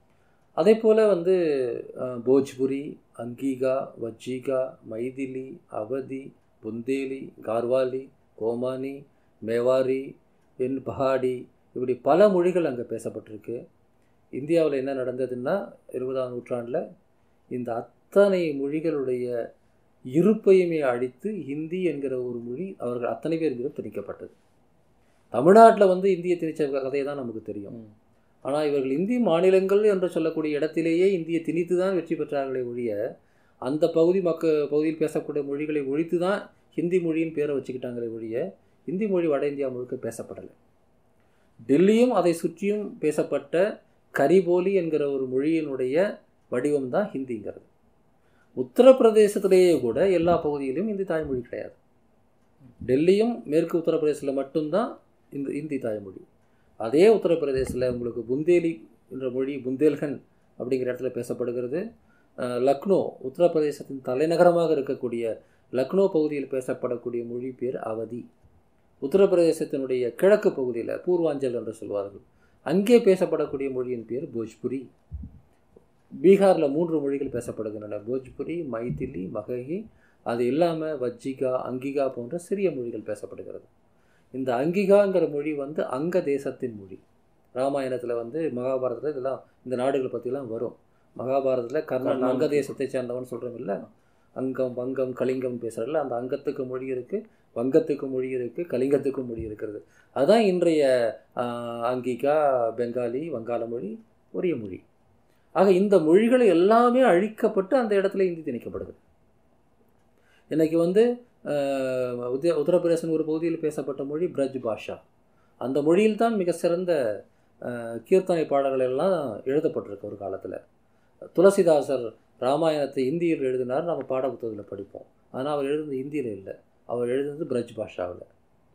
அதே போல் வந்து அஹ், போஜ்புரி அங்கீகா வஜ்ஜிகா மைதிலி அவதி புந்தேலி கார்வாலி கோமானி மேவாரி என் பஹாடி இப்படி பல மொழிகள் அங்கே பேசப்பட்டிருக்கு இந்தியாவில் என்ன நடந்ததுன்னா இருபதாம் நூற்றாண்டில் இந்த அத்தனை மொழிகளுடைய இருப்பையுமே அழித்து ஹிந்தி என்கிற ஒரு மொழி அவர்கள் அத்தனை பேர் மீதும் திணிக்கப்பட்டது தமிழ்நாட்டில் வந்து இந்திய திணிச்ச கதையை தான் நமக்கு தெரியும் ம். ஆனால் இவர்கள் இந்திய மாநிலங்கள் என்று சொல்லக்கூடிய இடத்திலேயே இந்திய திணித்து தான் வெற்றி பெற்றார்களே ஒழிய அந்த பகுதி மக்க பகுதியில் பேசக்கூடிய மொழிகளை ஒழித்து தான் ஹிந்தி மொழியின் பேரை வச்சுக்கிட்டாங்களே ஒழிய ஹிந்தி மொழி வட இந்தியா முழுக்க பேசப்படலை டெல்லியும் அதை சுற்றியும் பேசப்பட்ட கரிபோலி என்கிற ஒரு மொழியினுடைய வடிவம் தான் ஹிந்திங்கிறது உத்தரப்பிரதேசத்திலேயே கூட எல்லா பகுதியிலும் இந்தி தாய்மொழி கிடையாது டெல்லியும் மேற்கு உத்தரப்பிரதேசத்தில் மட்டும்தான் இந்த இந்தி தாய்மொழி அதே உத்தரப்பிரதேசத்தில் உங்களுக்கு புந்தேலி என்ற மொழி புந்தேல்கன் அப்படிங்கிற இடத்துல பேசப்படுகிறது அஹ், லக்னோ உத்தரப்பிரதேசத்தின் தலைநகரமாக இருக்கக்கூடிய லக்னோ பகுதியில் பேசப்படக்கூடிய மொழி பேர் அவதி உத்தரப்பிரதேசத்தினுடைய கிழக்கு பகுதியில் பூர்வாஞ்சல் என்று சொல்வார்கள் அங்கே பேசப்படக்கூடிய மொழியின் பேர் போஜ்புரி பீகாரில் மூன்று மொழிகள் பேசப்படுகின்றன போஜ்புரி மைதிலி மகஹி அது இல்லாமல் வஜ்ஜிகா அங்கிகா போன்ற சிறிய மொழிகள் பேசப்படுகிறது இந்த அங்கிகாங்கிற மொழி வந்து அங்க தேசத்தின் மொழி ராமாயணத்தில் வந்து மகாபாரதத்தில் இதெல்லாம் இந்த நாடுகளை பற்றிலாம் வரும் மகாபாரதத்தில் கர்ணன் கர்ணன். அங்க தேசத்தை சேர்ந்தவன் சொல்கிறோம் இல்லை அங்கம் வங்கம் கலிங்கம் பேசுகிறல அந்த அங்கத்துக்கு மொழி இருக்குது வங்கத்துக்கு மொழி இருக்குது கலிங்கத்துக்கு மொழி இருக்கிறது அதுதான் இன்றைய ஆஹ், அங்கிகா பெங்காலி வங்காள மொழி ஒரே மொழி ஆக இந்த மொழிகள் எல்லாமே அழிக்கப்பட்டு அந்த இடத்துல இந்தி திணிக்கப்படுது இன்னைக்கு வந்து ஆஹ், உத்த உத்தரப்பிரதேசன் ஒரு பகுதியில் பேசப்பட்ட மொழி பிரஜ் பாஷா அந்த மொழியில் தான் மிக சிறந்த ஆஹ், கீர்த்தனை பாடல்கள் எல்லாம் எழுதப்பட்டிருக்கு ஒரு காலத்தில் துளசிதாசர் ராமாயணத்தை இந்தியில் எழுதினார் நம்ம பாட புத்தகத்தில் படிப்போம் ஆனால் அவர் எழுதுனது இந்தியில் இல்லை அவர் எழுதுனது பிரஜ் பாஷாவில்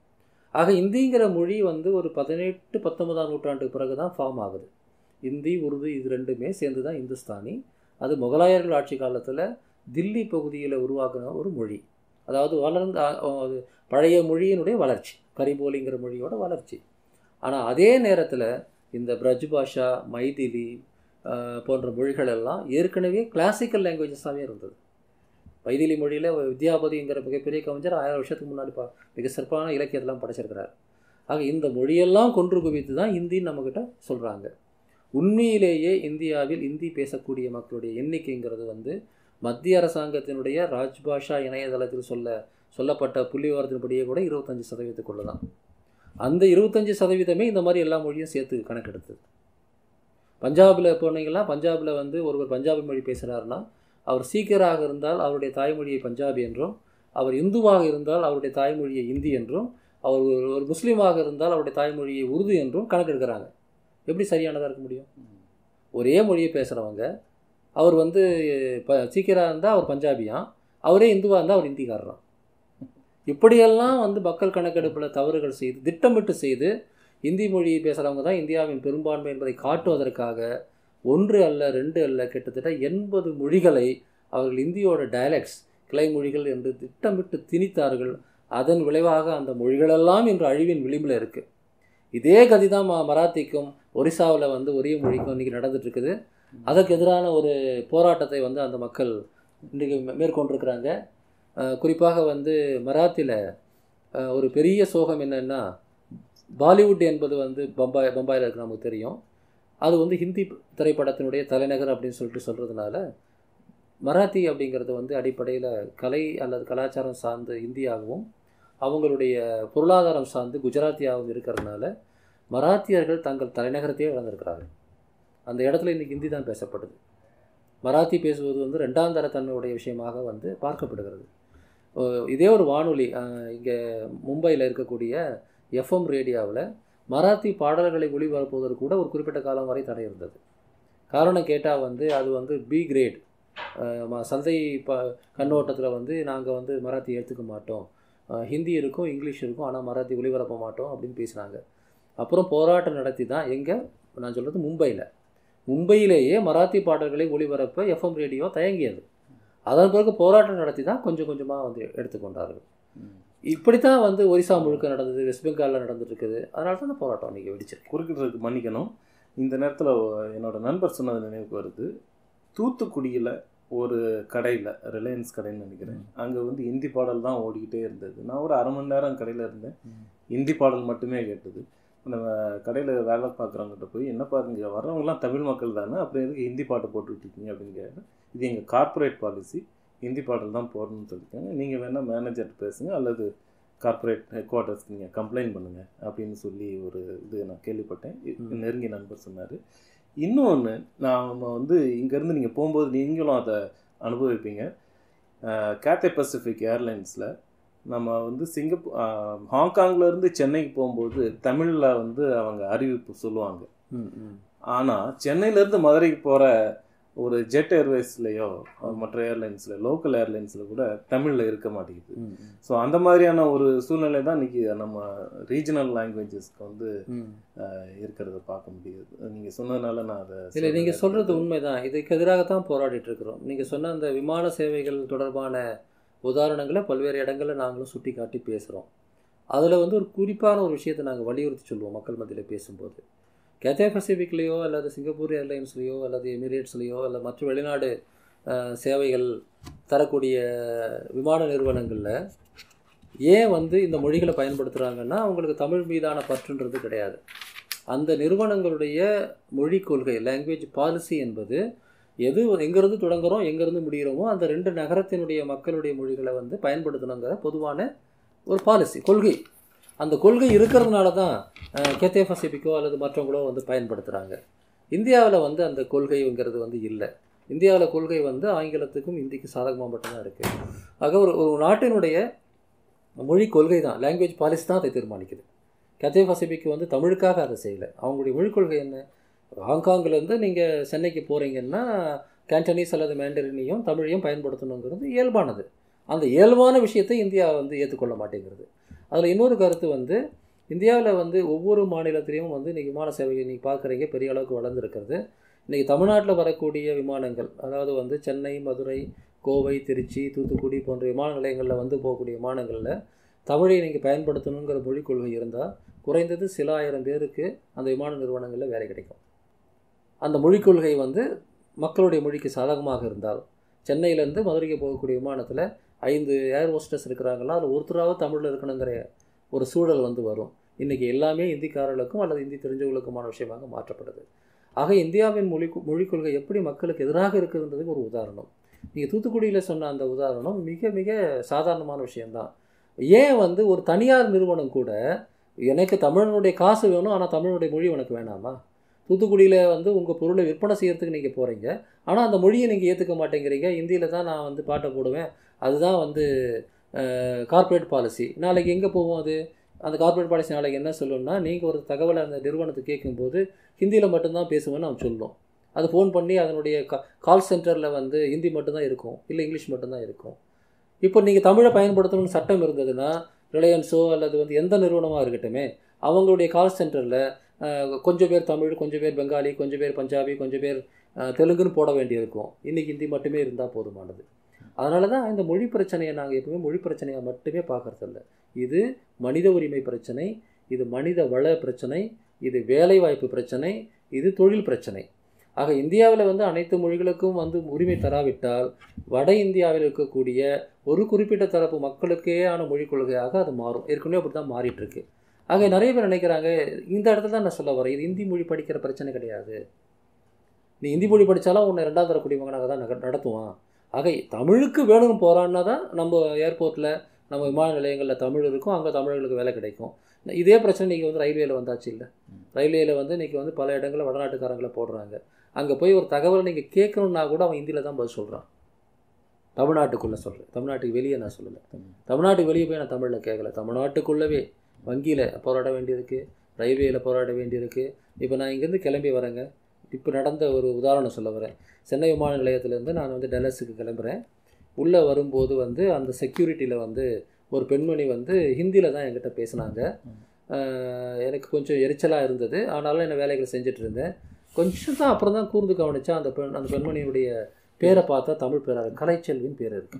ஆக இந்திங்கிற மொழி வந்து ஒரு பதினெட்டு பத்தொன்பதாம் நூற்றாண்டுக்கு பிறகு தான் ஃபார்ம் ஆகுது இந்தி உருது இது ரெண்டுமே சேர்ந்து தான் இந்துஸ்தானி அது முகலாயர்கள் ஆட்சி காலத்தில் தில்லி பகுதியில் உருவாக்கின ஒரு மொழி அதாவது வளர்ந்த அ- அது பழைய மொழியினுடைய வளர்ச்சி கரிபோலிங்கிற மொழியோட வளர்ச்சி ஆனால் அதே நேரத்தில் இந்த பிரஜ் பாஷா மைதிலி ஆஹ், போன்ற மொழிகள் எல்லாம் ஏற்கனவே கிளாசிக்கல் லாங்குவேஜஸாகவே இருந்தது மைதிலி மொழியில் வித்யாபதிங்கிற மிகப்பெரிய கவிஞர் ஆயிரம் வருஷத்துக்கு முன்னாடி பா மிக சிறப்பான இலக்கியத்தெல்லாம் படைச்சிருக்கிறார் ஆக இந்த மொழியெல்லாம் கொன்று குவித்து தான் இந்தின்னு நம்மக்கிட்ட சொல்கிறாங்க உண்மையிலேயே இந்தியாவில் இந்தி பேசக்கூடிய மக்களுடைய எண்ணிக்கைங்கிறது வந்து மத்திய அரசாங்கத்தினுடைய ராஜ்பாஷா இணையதளத்தில் சொல்ல சொல்லப்பட்ட புள்ளிவிவரத்தின்படியே கூட இருபத்தஞ்சி சதவீதத்துக்குள்ள தான் அந்த இருபத்தஞ்சி சதவீதமே இந்த மாதிரி எல்லா மொழியும் சேர்த்து கணக்கெடுத்தது பஞ்சாபில் போனீங்கன்னா பஞ்சாபில் வந்து ஒருவர் பஞ்சாபி மொழி பேசுகிறாருன்னா அவர் சீக்கியராக இருந்தால் அவருடைய தாய்மொழியை பஞ்சாபி என்றும் அவர் இந்துவாக இருந்தால் அவருடைய தாய்மொழியை இந்தி என்றும் அவர் ஒரு ஒரு முஸ்லீமாக இருந்தால் அவருடைய தாய்மொழியை உருது என்றும் கணக்கெடுக்கிறாங்க எப்படி சரியானதாக இருக்க முடியும் ஒரே மொழியை பேசுகிறவங்க அவர் வந்து ப சீக்கியராக இருந்தால் அவர் பஞ்சாபியான் அவரே இந்துவாக இருந்தால் அவர் இந்திக்காரரான் இப்படியெல்லாம் வந்து மக்கள் கணக்கெடுப்பில் தவறுகள் செய்து திட்டமிட்டு செய்து இந்தி மொழியை பேசுகிறவங்க தான் இந்தியாவின் பெரும்பான்மை என்பதை காட்டுவதற்காக ஒன்று அல்ல ரெண்டு அல்ல கிட்டத்தட்ட எண்பது மொழிகளை அவர்கள் இந்தியோட டயலெக்ட்ஸ் கிளை மொழிகள் என்று திட்டமிட்டு திணித்தார்கள் அதன் விளைவாக அந்த மொழிகளெல்லாம் இன்று அழிவின் விளிம்பில் இருக்குது இதே கதி தான் ம- மராத்திக்கும் ஒரிசாவில் வந்து ஒரே மொழிக்கும் இன்றைக்கி நடந்துட்டு இருக்குது அதற்கு எதிரான ஒரு போராட்டத்தை வந்து அந்த மக்கள் இன்றைக்கு மே- மேற்கொண்டிருக்கிறாங்க அஹ் குறிப்பாக வந்து மராத்தியில் ஒரு பெரிய சோகம் என்னன்னா பாலிவுட் என்பது வந்து பம்பாய் பம்பாயில் இருக்கு நமக்கு தெரியும் அது வந்து ஹிந்தி திரைப்படத்தினுடைய தலைநகர் அப்படின்னு சொல்லிட்டு சொல்கிறதுனால மராத்தி அப்படிங்கிறது வந்து அடிப்படையில் கலை அல்லது கலாச்சாரம் சார்ந்து இந்தியாகவும் அவங்களுடைய பொருளாதாரம் சார்ந்து குஜராத்தியாகவும் இருக்கிறதுனால மராத்தியர்கள் தங்கள் தலைநகரத்தையே இழந்திருக்கிறார்கள் அந்த இடத்துல இன்றைக்கி ஹிந்தி தான் பேசப்படுது மராத்தி பேசுவது வந்து ரெண்டாம் தர தன்மையுடைய விஷயமாக வந்து பார்க்கப்படுகிறது ஓ, இதே ஒரு வானொலி இங்கே மும்பையில் இருக்கக்கூடிய எஃப்எம் ரேடியோவில் மராத்தி பாடல்களை ஒளிபரப்புவதற்கு கூட ஒரு குறிப்பிட்ட காலம் வரை தடை இருந்தது காரணம் கேட்டால் வந்து அது வந்து பி கிரேட் சந்தை ப கண்ணோட்டத்தில் வந்து நாங்கள் வந்து மராத்தி எடுத்துக்க மாட்டோம் அஹ், ஹிந்தி இருக்கும் இங்கிலீஷ் இருக்கும் ஆனால் மராத்தி ஒளிபரப்ப மாட்டோம் அப்படின்னு பேசுனாங்க அப்புறம் போராட்டம் நடத்தி தான் எங்கே நான் சொல்கிறது மும்பையில் மும்பையிலேயே மராத்தி பாடல்களை ஒளிபரப்ப எஃப்எம் ரேடியோ தயங்கியது அதன் பிறகு போராட்டம் நடத்தி தான் கொஞ்சம் கொஞ்சமாக வந்து எடுத்துக்கொண்டார்கள் இப்படித்தான் வந்து ஒரிசா முழுக்க நடந்தது வெஸ்ட் பெங்காலில் நடந்துட்டு இருக்குது அதனால தான் இந்த போராட்டம் அன்றைக்கி வெடிச்சிருக்கு குறுக்கிடுறதுக்கு மன்னிக்கணும் இந்த நேரத்தில் என்னோட நண்பர் சொன்னது நினைவுக்கு வருது தூத்துக்குடியில் ஒரு கடையில் ரிலையன்ஸ் கடைன்னு நினைக்கிறேன் அங்கே வந்து இந்தி பாடல் தான் ஓடிக்கிட்டே இருந்தது நான் ஒரு அரை மணி நேரம் கடையில் இருந்தேன் இந்தி பாடல் மட்டுமே கேட்டது நம்ம கடையில் வேலை பார்க்குறவங்ககிட்ட போய் என்ன பாருங்க வர்றவங்கலாம் தமிழ் மக்கள் தானே அப்புறம் எதுக்கு ஹிந்தி பாட்டு போட்டுட்டு இருக்கீங்க அப்படின்னு கேட்டேன் இது எங்கள் கார்ப்பரேட் பாலிசி ஹிந்தி பாடல் தான் போடணும்னு சொல்லியிருக்காங்க நீங்கள் வேணால் மேனேஜர்கிட்ட பேசுங்க அல்லது கார்ப்பரேட் ஹெட் குவார்ட்டர்ஸ்க்கு நீங்கள் கம்ப்ளைண்ட் பண்ணுங்கள் அப்படின்னு சொல்லி ஒரு இது நான் கேள்விப்பட்டேன் இ- ம். நெருங்கிய நண்பர் சொன்னார் இன்னொன்று நாம் வந்து இங்கேருந்து நீங்கள் போகும்போது நீங்களும் அதை அனுபவிப்பீங்க கேத்தே பசிபிக் ஏர்லைன்ஸில் நம்ம வந்து சிங்கப்பூர் ஹாங்காங்ல இருந்து சென்னைக்கு போகும்போது தமிழில் வந்து அவங்க அறிவிப்பு சொல்லுவாங்க ம் ம் ஆனால் சென்னையிலேருந்து மதுரைக்கு போகிற ஒரு ஜெட் ஏர்வேஸ்லேயோ மற்ற ஏர்லைன்ஸில் லோக்கல் ஏர்லைன்ஸில் கூட தமிழில் இருக்க மாட்டேங்குது ம் ம் ஸோ அந்த மாதிரியான ஒரு சூழ்நிலை தான் இன்னைக்கு நம்ம ரீஜனல் லாங்குவேஜஸ்க்கு வந்து ம் இருக்கிறத பார்க்க முடியுது நீங்கள் சொன்னதுனால நான் அதை இல்லை நீங்கள் சொல்றேன். சொல்கிறது உண்மைதான் இதுக்கு எதிராகத்தான் போராடிட்டு இருக்கிறோம் நீங்கள் சொன்ன அந்த விமான சேவைகள் தொடர்பான உதாரணங்களை பல்வேறு இடங்களில் நாங்களும் சுட்டி காட்டி பேசுகிறோம் அதில் வந்து ஒரு குறிப்பான ஒரு விஷயத்தை நாங்கள் வலியுறுத்தி சொல்லுவோம் மக்கள் மத்தியில் பேசும்போது கேத்தே பசிபிக்லேயோ அல்லது சிங்கப்பூர் ஏர்லைன்ஸ்லேயோ அல்லது எமிரேட்ஸ்லேயோ அல்லது மற்ற வெளிநாடு அஹ், சேவைகள் தரக்கூடிய விமான நிறுவனங்களில் ஏன் வந்து இந்த மொழிகளை பயன்படுத்துகிறாங்கன்னா அவங்களுக்கு தமிழ் மீதான பற்றுன்றது கிடையாது அந்த நிறுவனங்களுடைய மொழி கொள்கை லாங்குவேஜ் பாலிசி என்பது எது எங்கேருந்து தொடங்குறோம் எங்கேருந்து முடிகிறோமோ அந்த ரெண்டு நகரத்தினுடைய மக்களுடைய மொழிகளை வந்து பயன்படுத்தணுங்கிற பொதுவான ஒரு பாலிசி கொள்கை அந்த கொள்கை இருக்கிறதுனால தான் கெத்தே பசிபிக்கோ அல்லது மற்றவங்களோ வந்து பயன்படுத்துகிறாங்க இந்தியாவில் வந்து அந்த கொள்கைங்கிறது வந்து இல்லை இந்தியாவில் கொள்கை வந்து ஆங்கிலத்துக்கும் இந்திக்கு சாதகமாக மட்டும்தான் இருக்குது ஆக ஒரு ஒரு நாட்டினுடைய மொழி கொள்கை தான் லாங்குவேஜ் பாலிசி தான் அதை தீர்மானிக்குது கத்தே பசிபிக் வந்து தமிழுக்காக அதை செய்யலை அவங்களுடைய மொழிக் கொள்கை என்ன ஹாங்காங்லேருந்து நீங்கள் சென்னைக்கு போகிறீங்கன்னா கேண்டனீஸ் அல்லது மேண்டரினையும் தமிழையும் பயன்படுத்தணுங்கிறது இயல்பானது அந்த இயல்பான விஷயத்தை இந்தியா வந்து ஏற்றுக்கொள்ள மாட்டேங்கிறது அதில் இன்னொரு கருத்து வந்து இந்தியாவில் வந்து ஒவ்வொரு மாநிலத்திலையும் வந்து இன்றைக்கி விமான சேவையை நீங்கள் பார்க்குறீங்க பெரிய அளவுக்கு வளர்ந்துருக்கிறது இன்றைக்கி தமிழ்நாட்டில் வரக்கூடிய விமானங்கள் அதாவது வந்து சென்னை மதுரை கோவை திருச்சி தூத்துக்குடி போன்ற விமான நிலையங்களில் வந்து போகக்கூடிய விமானங்களில் தமிழை நீங்கள் பயன்படுத்தணுங்கிற மொழிக் கொள்கை இருந்தால் குறைந்தது சில ஆயிரம் பேருக்கு அந்த விமான நிறுவனங்களில் வேலை கிடைக்கும் அந்த மொழிக் கொள்கை வந்து மக்களுடைய மொழிக்கு சாதகமாக இருந்தால் சென்னையிலேருந்து மதுரைக்கு போகக்கூடிய விமானத்தில் ஐந்து ஏர் ஹோஸ்டஸ் இருக்கிறாங்களா அதில் ஒருத்தராவது தமிழில் இருக்கணுங்கிற ஒரு சூழல் வந்து வரும் இன்றைக்கி எல்லாமே இந்திக்காரர்களுக்கும் அல்லது இந்தி தெரிஞ்சவங்களுக்குமான விஷயமாக மாற்றப்படுது ஆக இந்தியாவின் மொழி மொழிக் கொள்கை எப்படி மக்களுக்கு எதிராக இருக்குதுன்றதுக்கு ஒரு உதாரணம் நீங்கள் தூத்துக்குடியில் சொன்ன அந்த உதாரணம் மிக மிக சாதாரணமான விஷயம்தான் ஏன் வந்து ஒரு தனியார் நிறுவனம் கூட எனக்கு தமிழனுடைய காசு வேணும் ஆனால் தமிழனுடைய மொழி உனக்கு வேணாமா தூத்துக்குடியில் வந்து உங்கள் பொருளை விற்பனை செய்கிறதுக்கு நீங்கள் போகிறீங்க ஆனால் அந்த மொழியை நீங்கள் ஏற்றுக்க மாட்டேங்கிறீங்க ஹிந்தியில் தான் நான் வந்து பாட்டை போடுவேன் அதுதான் வந்து கார்ப்பரேட் பாலிசி நாளைக்கு எங்கே போவோம் அது அந்த கார்ப்பரேட் பாலிசி நாளைக்கு என்ன சொல்லணும்னா நீங்கள் ஒரு தகவலை அந்த நிறுவனத்துக்கு கேட்கும்போது ஹிந்தியில் மட்டும்தான் பேசுவேன்னு அவன் சொல்லும் அது ஃபோன் பண்ணி அதனுடைய கா கால் சென்டரில் வந்து ஹிந்தி மட்டும்தான் இருக்கும் இல்லை இங்கிலீஷ் மட்டும்தான் இருக்கும் இப்போ நீங்கள் தமிழை பயன்படுத்தணும்னு சட்டம் இருந்ததுன்னா ரிலையன்ஸோ அல்லது வந்து எந்த நிறுவனமாக இருக்கட்டுமே அவங்களுடைய கால் சென்டரில் கொஞ்சம் பேர் தமிழ் கொஞ்சம் பேர் பெங்காலி கொஞ்சம் பேர் பஞ்சாபி கொஞ்சம் பேர் தெலுங்குன்னு போட வேண்டியிருக்கும் இன்றைக்கி ஹிந்தி மட்டுமே இருந்தால் போதுமானது அதனால தான் இந்த மொழி பிரச்சனையை நாங்கள் எப்பவுமே மொழி பிரச்சனையை மட்டுமே பார்க்கறதில்ல இது மனித உரிமை பிரச்சனை இது மனித வள பிரச்சனை இது வேலைவாய்ப்பு பிரச்சனை இது தொழில் பிரச்சனை ஆக இந்தியாவில் வந்து அனைத்து மொழிகளுக்கும் வந்து உரிமை தராவிட்டால் வட இந்தியாவில் இருக்கக்கூடிய ஒரு குறிப்பிட்ட தரப்பு மக்களுக்கேயான மொழிக் கொள்கையாக அது மாறும் ஏற்கனவே அப்படி தான் மாறிட்டு இருக்கு ஆக நிறைய பேர் நினைக்கிறாங்க இந்த இடத்துல தான் நான் சொல்ல வரேன் இது இந்தி மொழி படிக்கிற பிரச்சனை கிடையாது நீ இந்தி மொழி படித்தாலும் உன்னை ரெண்டாவது தர குடிமகனாக தான் நக நடத்துவான் ஆக தமிழுக்கு வேணும்னு போகிறான்னா தான் நம்ம ஏர்போர்ட்டில் நம்ம விமான நிலையங்களில் தமிழ் இருக்கும் அங்கே தமிழர்களுக்கு வேலை கிடைக்கும் இதே பிரச்சனை நீங்கள் வந்து ரயில்வேல வந்தாச்சு இல்லை ரயில்வேல வந்து இன்றைக்கி வந்து பல இடங்களில் வடநாட்டுக்காரங்களை போடுறாங்க அங்கே போய் ஒரு தகவலை நீங்கள் கேட்கணுன்னா கூட அவன் ஹிந்தியில் தான் பதில் சொல்கிறான் தமிழ்நாட்டுக்குள்ளே சொல்கிறேன் தமிழ்நாட்டுக்கு வெளியே நான் சொல்லலை தமிழ்நாட்டுக்கு வெளியே போய் நான் தமிழில் கேட்கல தமிழ்நாட்டுக்குள்ளவே வங்கியில் போராட வேண்டியிருக்கு ரயில்வேயில் போராட வேண்டியிருக்கு இப்போ நான் இங்கேருந்து கிளம்பி வரேங்க இப்போ நடந்த ஒரு உதாரணம் சொல்ல வரேன் சென்னை விமான நிலையத்திலேருந்து நான் வந்து டெல்லஸுக்கு கிளம்புறேன் உள்ளே வரும்போது வந்து அந்த செக்யூரிட்டியில் வந்து ஒரு பெண்மணி வந்து ஹிந்தியில் தான் என்கிட்ட பேசினாங்க எனக்கு கொஞ்சம் எரிச்சலாக இருந்தது ஆனாலும் என்ன வேலைகளை செஞ்சுட்டு இருந்தேன் கொஞ்சம் தான் அப்புறம் தான் கூர்ந்து கவனித்தா அந்த பெண் அந்த பெண்மணியுடைய பேரை பார்த்தா தமிழ் பேராக கலைச்செல்வின் பேர் இருக்கு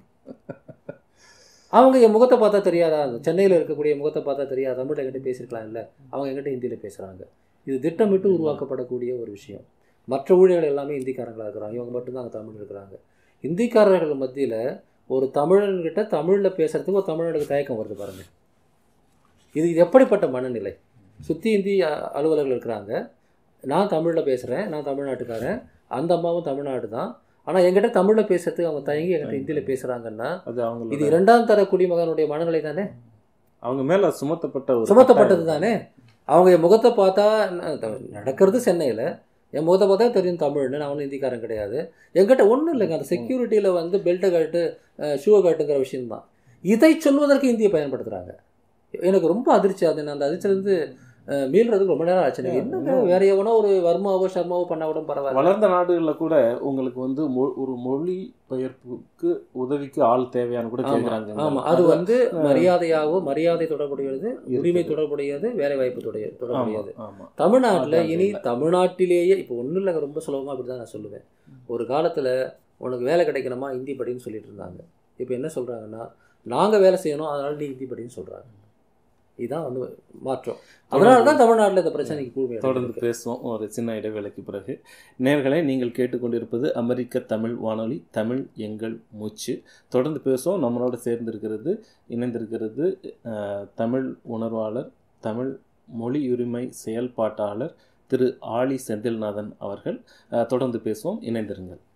அவங்க என் முகத்தை பார்த்தா தெரியாதா அந்த சென்னையில் இருக்கக்கூடிய முகத்தை பார்த்தா தெரியாதா தமிழ் என்கிட்ட பேசியிருக்கலாம் இல்லை அவங்க என்கிட்ட ஹிந்தியில் பேசுகிறாங்க இது திட்டமிட்டு உருவாக்கப்படக்கூடிய ஒரு விஷயம் மற்ற ஊழியர்கள் எல்லாமே இந்திக்காரங்களாக இருக்கிறாங்க இவங்க மட்டும்தான் அங்கே தமிழ் இருக்கிறாங்க இந்திக்காரர்கள் மத்தியில் ஒரு தமிழன்கிட்ட தமிழில் பேசுகிறதுக்கு ஒரு தமிழனுக்கு தயக்கம் வருது பாருங்கள் இது இது எப்படிப்பட்ட மனநிலை சுற்றி இந்தி அலுவலர்கள் இருக்கிறாங்க நான் தமிழில் பேசுகிறேன் நான் தமிழ்நாட்டுக்காரன் அந்த அம்மாவும் தமிழ்நாடு தான் ஆனால் என்கிட்ட தமிழில் பேசுறதுக்கு அவங்க தயங்கி என்கிட்ட ஹிந்தியில் பேசுகிறாங்கன்னா அது அவங்க இது இரண்டாம் தர குடிமகனுடைய மனநிலை தானே அவங்க மேல சுமத்தப்பட்ட ஒரு சுமத்தப்பட்டது தானே அவங்க என் முகத்தை பார்த்தா நடக்கிறது சென்னையில் என் முகத்தை பார்த்தா தெரியும் தமிழ்னு நான் ஒன்றும் ஹிந்திக்காரன் கிடையாது என்கிட்ட ஒன்றும் இல்லைங்க அந்த செக்யூரிட்டியில் வந்து பெல்ட்டை காட்டு ஷூவை காட்டுங்கிற விஷயம்தான் இதை சொல்வதற்கு இந்தியை பயன்படுத்துகிறாங்க எனக்கு ரொம்ப அதிர்ச்சி அது நான் அந்த அதிர்ச்சியிலேருந்து மீள்றதுக்கு ரொம்ப நேரம் ஆச்சு எனக்கு என்னங்க வேற எவனோ ஒரு வர்மாவோ சர்மாவோ பண்ண கூட பரவாயில்ல வளர்ந்த நாடுகளில் கூட உங்களுக்கு வந்து மொ- ஒரு மொழி பெயர்ப்புக்கு உதவிக்கு ஆள் தேவையானு கூட கேட்குறாங்க ஆமா அது வந்து மரியாதையாகவோ மரியாதை தொடர்புடையது உரிமை தொடர்புடையது வேலை வாய்ப்பு தொடர் தொடர்புடையது ஆமா தமிழ்நாட்டில் அதான் இனி அது. தமிழ்நாட்டிலேயே இப்போ ஒன்றும் இல்லை ரொம்ப சுலபமாக அப்படி தான் நான் சொல்லுவேன் ஒரு காலத்தில் உனக்கு வேலை கிடைக்கணுமா ஹிந்தி படின்னு சொல்லிட்டு இருந்தாங்க இப்போ என்ன சொல்கிறாங்கன்னா நாங்கள் வேலை செய்யணும் அதனால நீ ஹிந்தி படின்னு சொல்கிறாங்க இதுதான் வந்து மாற்றம் அதனால தான் தமிழ்நாட்டில் இந்த பிரச்சனைக்கு கூழ்மை தொடர்ந்து பேசுவோம் ஒரு சின்ன இடைவேளைக்கு பிறகு நேர்களை நீங்கள் கேட்டுக்கொண்டிருப்பது அமெரிக்க தமிழ் வானொலி தமிழ் எங்கள் மூச்சு தொடர்ந்து பேசுவோம் நம்மளோட சேர்ந்திருக்கிறது இணைந்திருக்கிறது அஹ், தமிழ் உணர்வாளர் தமிழ் மொழி உரிமை செயல்பாட்டாளர் திரு ஆலி செந்தில்நாதன் அவர்கள் அஹ், தொடர்ந்து பேசுவோம் இணைந்திருங்கள்